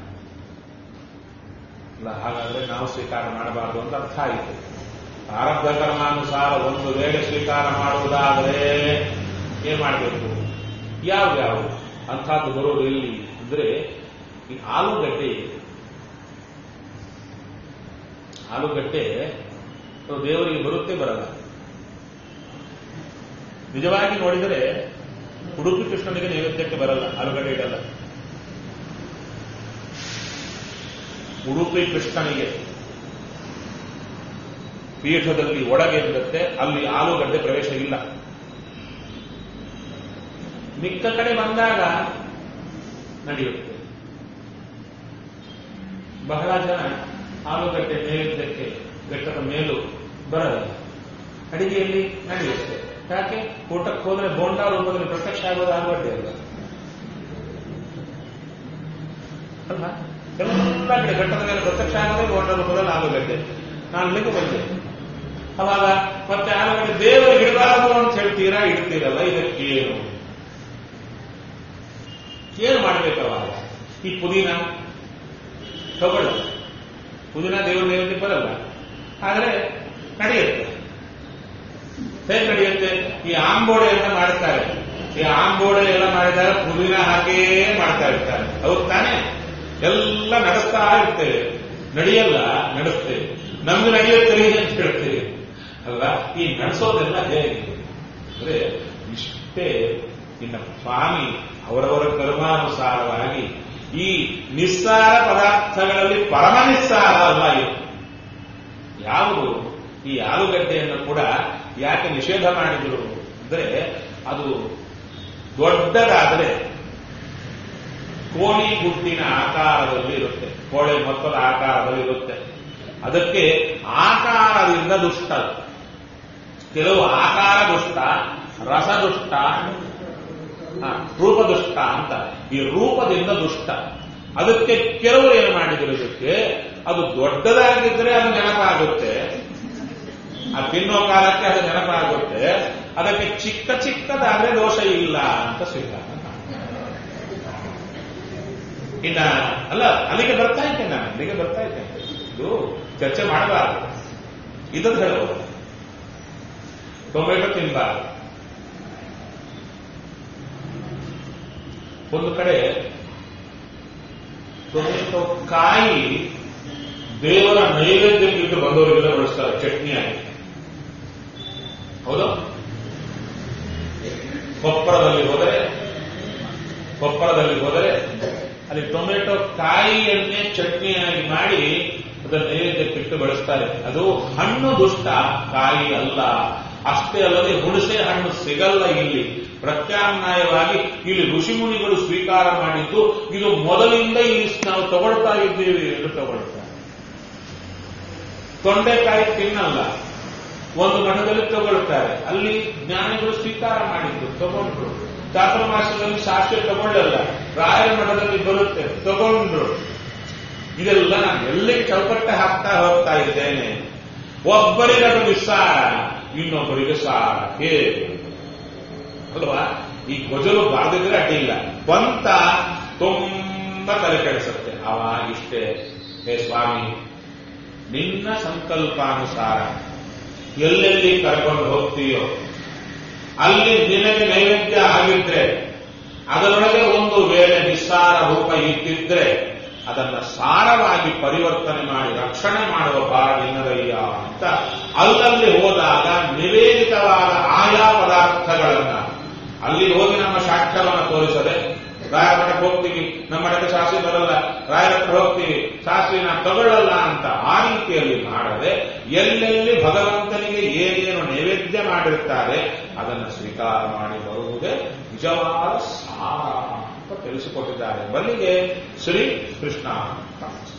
ಅಲ್ಲ ಹಾಗಾದ್ರೆ ನಾವು ಸ್ವೀಕಾರ ಮಾಡಬಾರದು ಅಂತ ಅರ್ಥ ಆಯಿತು ಪ್ರಾರಬ್ಧ ಕರ್ಮಾನುಸಾರ ಒಂದು ವೇಳೆ ಸ್ವೀಕಾರ ಮಾಡುವುದಾದರೆ ಏನ್ ಮಾಡಬೇಕು ಯಾವ್ಯಾವು ಅಂಥದ್ದು ಬರೋದು ಎಲ್ಲಿ ಅಂದ್ರೆ ಈ ಆಲೂಗಡ್ಡೆ ಇದೆ. ಆಲೂಗಡ್ಡೆ ಅದು ದೇವರಿಗೆ ಬರುತ್ತೆ ಬರಲ್ಲ ನಿಜವಾಗಿ ನೋಡಿದರೆ ಉಡುಪಿ ಕೃಷ್ಣನಿಗೆ ನೈವೇದ್ಯಕ್ಕೆ ಬರಲ್ಲ ಆಲೂಗಡ್ಡೆ ಇಡಲ್ಲ ಉಡುಪಿ ಕೃಷ್ಣನಿಗೆ ಪೀಠದಲ್ಲಿ ಒಳಗೆ ಇರುತ್ತೆ ಅಲ್ಲಿ ಆಲೂಗಡ್ಡೆ ಪ್ರವೇಶ ಇಲ್ಲ ಮಿಕ್ಕ ಕಡೆ ಬಂದಾಗ ನಡೆಯುತ್ತೆ ಬಹಳ ಜನ ಆಲೂಗಡ್ಡೆ ನೈವೇದ್ಯಕ್ಕೆ ಬೆಟ್ಟದ ಮೇಲೂ ಬರಲ್ಲ ಅಡಿಗೆಯಲ್ಲಿ ನಡೆಯುತ್ತೆ ಯಾಕೆ ಊಟಕ್ಕೆ ಹೋದ್ರೆ ಬೋಂಡಾ ರೂಪದಲ್ಲಿ ಪ್ರತ್ಯಕ್ಷ ಆಗೋದು ಆಲೂಗಡ್ಡೆ ಅಲ್ಲ ಅಲ್ವಾ ಎಲ್ಲ ಕಡೆ ಬೆಟ್ಟದ ಮೇಲೆ ಪ್ರತ್ಯಕ್ಷ ಆಗೋದೇ ಬೋಂಡಾ ರೂಪದಲ್ಲಿ ಆಲೂಗಡ್ಡೆ ನಾನು ಅಲ್ಲಿಗೆ ಬಂದೆ ಅವಾಗ ಮತ್ತೆ ಆಲೂಗಡ್ಡೆ ದೇವರಿಗೆ ಇಡಬಾರದು ಅಂತ ಹೇಳ್ತೀರಾ ಇಡ್ತೀರಲ್ಲ ಇದಕ್ಕೇನು ಏನು ಮಾಡ್ಬೇಕವಾಗ ಈ ಪುದೀನ ತಗೊಳ್ಳ ಪುದೀನ ದೇವರ ನೈವೇದ್ಯ ಬರಲ್ಲ ಆದ್ರೆ ನಡೆಯುತ್ತೆ ಹೇಗೆ ನಡೆಯುತ್ತೆ ಈ ಆಂಬೋಡೆಯನ್ನ ಮಾಡ್ತಾರೆ ಈ ಆಂಬೋಡೆ ಎಲ್ಲ ಮಾಡಿದಾಗ ಪುದೀನ ಹಾಕೇ ಮಾಡ್ತಾ ಇರ್ತಾರೆ ಹೌದು ತಾನೇ ಎಲ್ಲ ನಡೆಸ್ತಾ ಇರ್ತೇವೆ ನಡೆಯಲ್ಲ ನಡೆಸ್ತೇವೆ ನಮ್ಗೆ ನಡೆಯುತ್ತೆ ಅಂತ ಹೇಳ್ತೇವೆ ಅಲ್ವಾ ಈ ನಡೆಸೋದೆಲ್ಲ ಹೇಗೆ ಅಂದ್ರೆ ಇಷ್ಟೇ ಇನ್ನು ಸ್ವಾಮಿ ಅವರವರ ಕರ್ಮಾನುಸಾರವಾಗಿ ಈ ನಿಸ್ಸಾರ ಪದಾರ್ಥಗಳಲ್ಲಿ ಪರಮ ನಿಸ್ಸಾರ ಅಲ್ಲ ಇದು ಯಾವುದು ಈ ಆಲೂಗಡ್ಡೆಯನ್ನು ಕೂಡ ಯಾಕೆ ನಿಷೇಧ ಮಾಡಿದ್ರು ಅಂದ್ರೆ ಅದು ದೊಡ್ಡದಾದರೆ ಕೋಳಿ ಗುಟ್ಟಿನ ಆಕಾರದಲ್ಲಿ ಇರುತ್ತೆ ಕೋಳೆ ಮೊತ್ತದ ಆಕಾರದಲ್ಲಿ ಇರುತ್ತೆ ಅದಕ್ಕೆ ಆಕಾರದಿಂದ ದುಷ್ಟ ಕೆಲವು ಆಕಾರ ದುಷ್ಟ ರಸದುಷ್ಟ ಹ, ರೂಪದುಷ್ಟ ಅಂತ ಈ ರೂಪದಿಂದ ದುಷ್ಟ ಅದಕ್ಕೆ ಕೆಲವರು ಏನು ಮಾಡಿದ್ರು ಇದಕ್ಕೆ ಅದು ದೊಡ್ಡದಾಗಿದ್ರೆ ಅದು ನೆನಪಾಗುತ್ತೆ ಆ ತಿನ್ನೋ ಕಾಲಕ್ಕೆ ಅದು ನೆನಪಾಗುತ್ತೆ ಅದಕ್ಕೆ ಚಿಕ್ಕ ಚಿಕ್ಕದಾದ್ರೆ ದೋಷ ಇಲ್ಲ ಅಂತ ಸಿದ್ಧಾಂತ ಇನ್ನ ಅಲ್ಲ ಅಲ್ಲಿಗೆ ಬರ್ತಾ ಇದ್ದೇನೆ ನಾನು ಅಲ್ಲಿಗೆ ಬರ್ತಾ ಇದ್ದೇನೆ ಇದು ಚರ್ಚೆ ಮಾಡಬಾರದು ಇದನ್ನು ಹೇಳಬಹುದು ಟೊಮೆಟೊ ತಿನ್ನಬಾರದು ಒಂದು ಕಡೆ ಟೊಮೆಟೊ ಕಾಯಿ ದೇವರ ನೈವೇದ್ಯಕ್ಕೆ ಇಟ್ಟು ಬಂದವರಿಗೆಲ್ಲ ಬಳಸ್ತಾರೆ ಚಟ್ನಿ ಆಗಿ ಹೌದು ಕೊಪ್ಪಳದಲ್ಲಿ ಹೋದರೆ ಕೊಪ್ಪಳದಲ್ಲಿ ಹೋದರೆ ಅಲ್ಲಿ ಟೊಮೆಟೊ ಕಾಯಿಯನ್ನೇ ಚಟ್ನಿಯಾಗಿ ಮಾಡಿ ಅದನ್ನು ನೈವೇದ್ಯಕ್ಕಿಟ್ಟು ಬಳಸ್ತಾರೆ ಅದು ಹಣ್ಣು ದುಷ್ಟ ಕಾಯಿ ಅಲ್ಲ ಅಷ್ಟೇ ಅಲ್ಲದೆ ಹುಣಸೆ ಹಣ್ಣು ಸಿಗಲ್ಲ ಇಲ್ಲಿ ಪ್ರತ್ಯಾಮ್ನಾಯವಾಗಿ ಇಲ್ಲಿ ಋಷಿಮುನಿಗಳು ಸ್ವೀಕಾರ ಮಾಡಿದ್ದು ಇದು ಮೊದಲಿಂದ ಇಲ್ಲಿ ನಾವು ತಗೊಳ್ತಾ ಇದ್ದೀವಿ ಎಂದು ತಗೊಳ್ತಾರೆ ತೊಂಡೆಕಾಯಿ ತಿನ್ನಲ್ಲ ಒಂದು ಮಠದಲ್ಲಿ ತಗೊಳ್ತಾರೆ ಅಲ್ಲಿ ಜ್ಞಾನಿಗಳು ಸ್ವೀಕಾರ ಮಾಡಿದ್ದು ತಗೊಂಡ್ರು ಚಾತುರ್ಮಾಸದಲ್ಲಿ ಶಾಸ್ತ್ರ ತಗೊಳ್ಳಲ್ಲ ರಾಯರ ಮಠದಲ್ಲಿ ಬರುತ್ತೆ ತಗೊಂಡ್ರು ಇದೆಲ್ಲ ನಾನು ಎಲ್ಲಿಗೆ ಚೌಕಟ್ಟೆ ಹಾಕ್ತಾ ಹೋಗ್ತಾ ಇದ್ದೇನೆ ಒಬ್ಬರಿಗೆ ಅದು ವಿಸ್ತಾರ ಇನ್ನೊಬ್ಬರಿಗೆ ಸಾರ ಹೇಗೆ ಅಲ್ವಾ ಈ ಗೊಜಲು ಬಾರದಿದ್ರೆ ಅಡ್ಡಿಲ್ಲ ಬಂತ ತುಂಬಾ ತಲೆ ಕೆಡಿಸುತ್ತೆ ಅವ ಇಷ್ಟೇ ಹೇ ಸ್ವಾಮಿ ನಿನ್ನ ಸಂಕಲ್ಪಾನುಸಾರ ಎಲ್ಲೆಲ್ಲಿ ಕರ್ಕೊಂಡು ಹೋಗ್ತೀಯೋ ಅಲ್ಲಿ ನಿನಗೆ ನೈವೇದ್ಯ ಆಗಿದ್ರೆ ಅದರೊಳಗೆ ಒಂದು ವೇಳೆ ನಿಸ್ಸಾರ ರೂಪ ಇದ್ದಿದ್ರೆ ಅದನ್ನ ಸಾರವಾಗಿ ಪರಿವರ್ತನೆ ಮಾಡಿ ರಕ್ಷಣೆ ಮಾಡುವ ಭಾರ ನಿನ್ನದಯ್ಯ ಅಂತ ಅಲ್ಲಲ್ಲಿ ಹೋದಾಗ ನಿವೇದಿತವಾದ ಆಯಾ ಪದಾರ್ಥಗಳನ್ನ ಅಲ್ಲಿ ಹೋಗಿ ನಮ್ಮ ಶಾಸ್ತ್ರವನ್ನು ತೋರಿಸದೆ ರಾಯರ ಮಠಕ್ಕೆ ಹೋಗ್ತೀವಿ ನಮ್ಮ ಮಠಕ್ಕೆ ಶಾಸ್ತ್ರಿ ಬರಲ್ಲ ರಾಯರ ಹತ್ರ ಹೋಗ್ತೀವಿ ಶಾಸ್ತ್ರಿನ ತಗೊಳ್ಳಲ್ಲ ಅಂತ ಆ ರೀತಿಯಲ್ಲಿ ಮಾಡದೆ ಎಲ್ಲೆಲ್ಲಿ ಭಗವಂತನಿಗೆ ಏನೇನು ನೈವೇದ್ಯ ಮಾಡಿರ್ತಾರೆ ಅದನ್ನು ಸ್ವೀಕಾರ ಮಾಡಿ ಬರುವುದೇ ನಿಜವಾದ ಸಾರ ಅಂತ ತಿಳಿಸಿಕೊಟ್ಟಿದ್ದಾರೆ ಬಲ್ಲಿಗೆ ಶ್ರೀ ಕೃಷ್ಣ ಅಂತ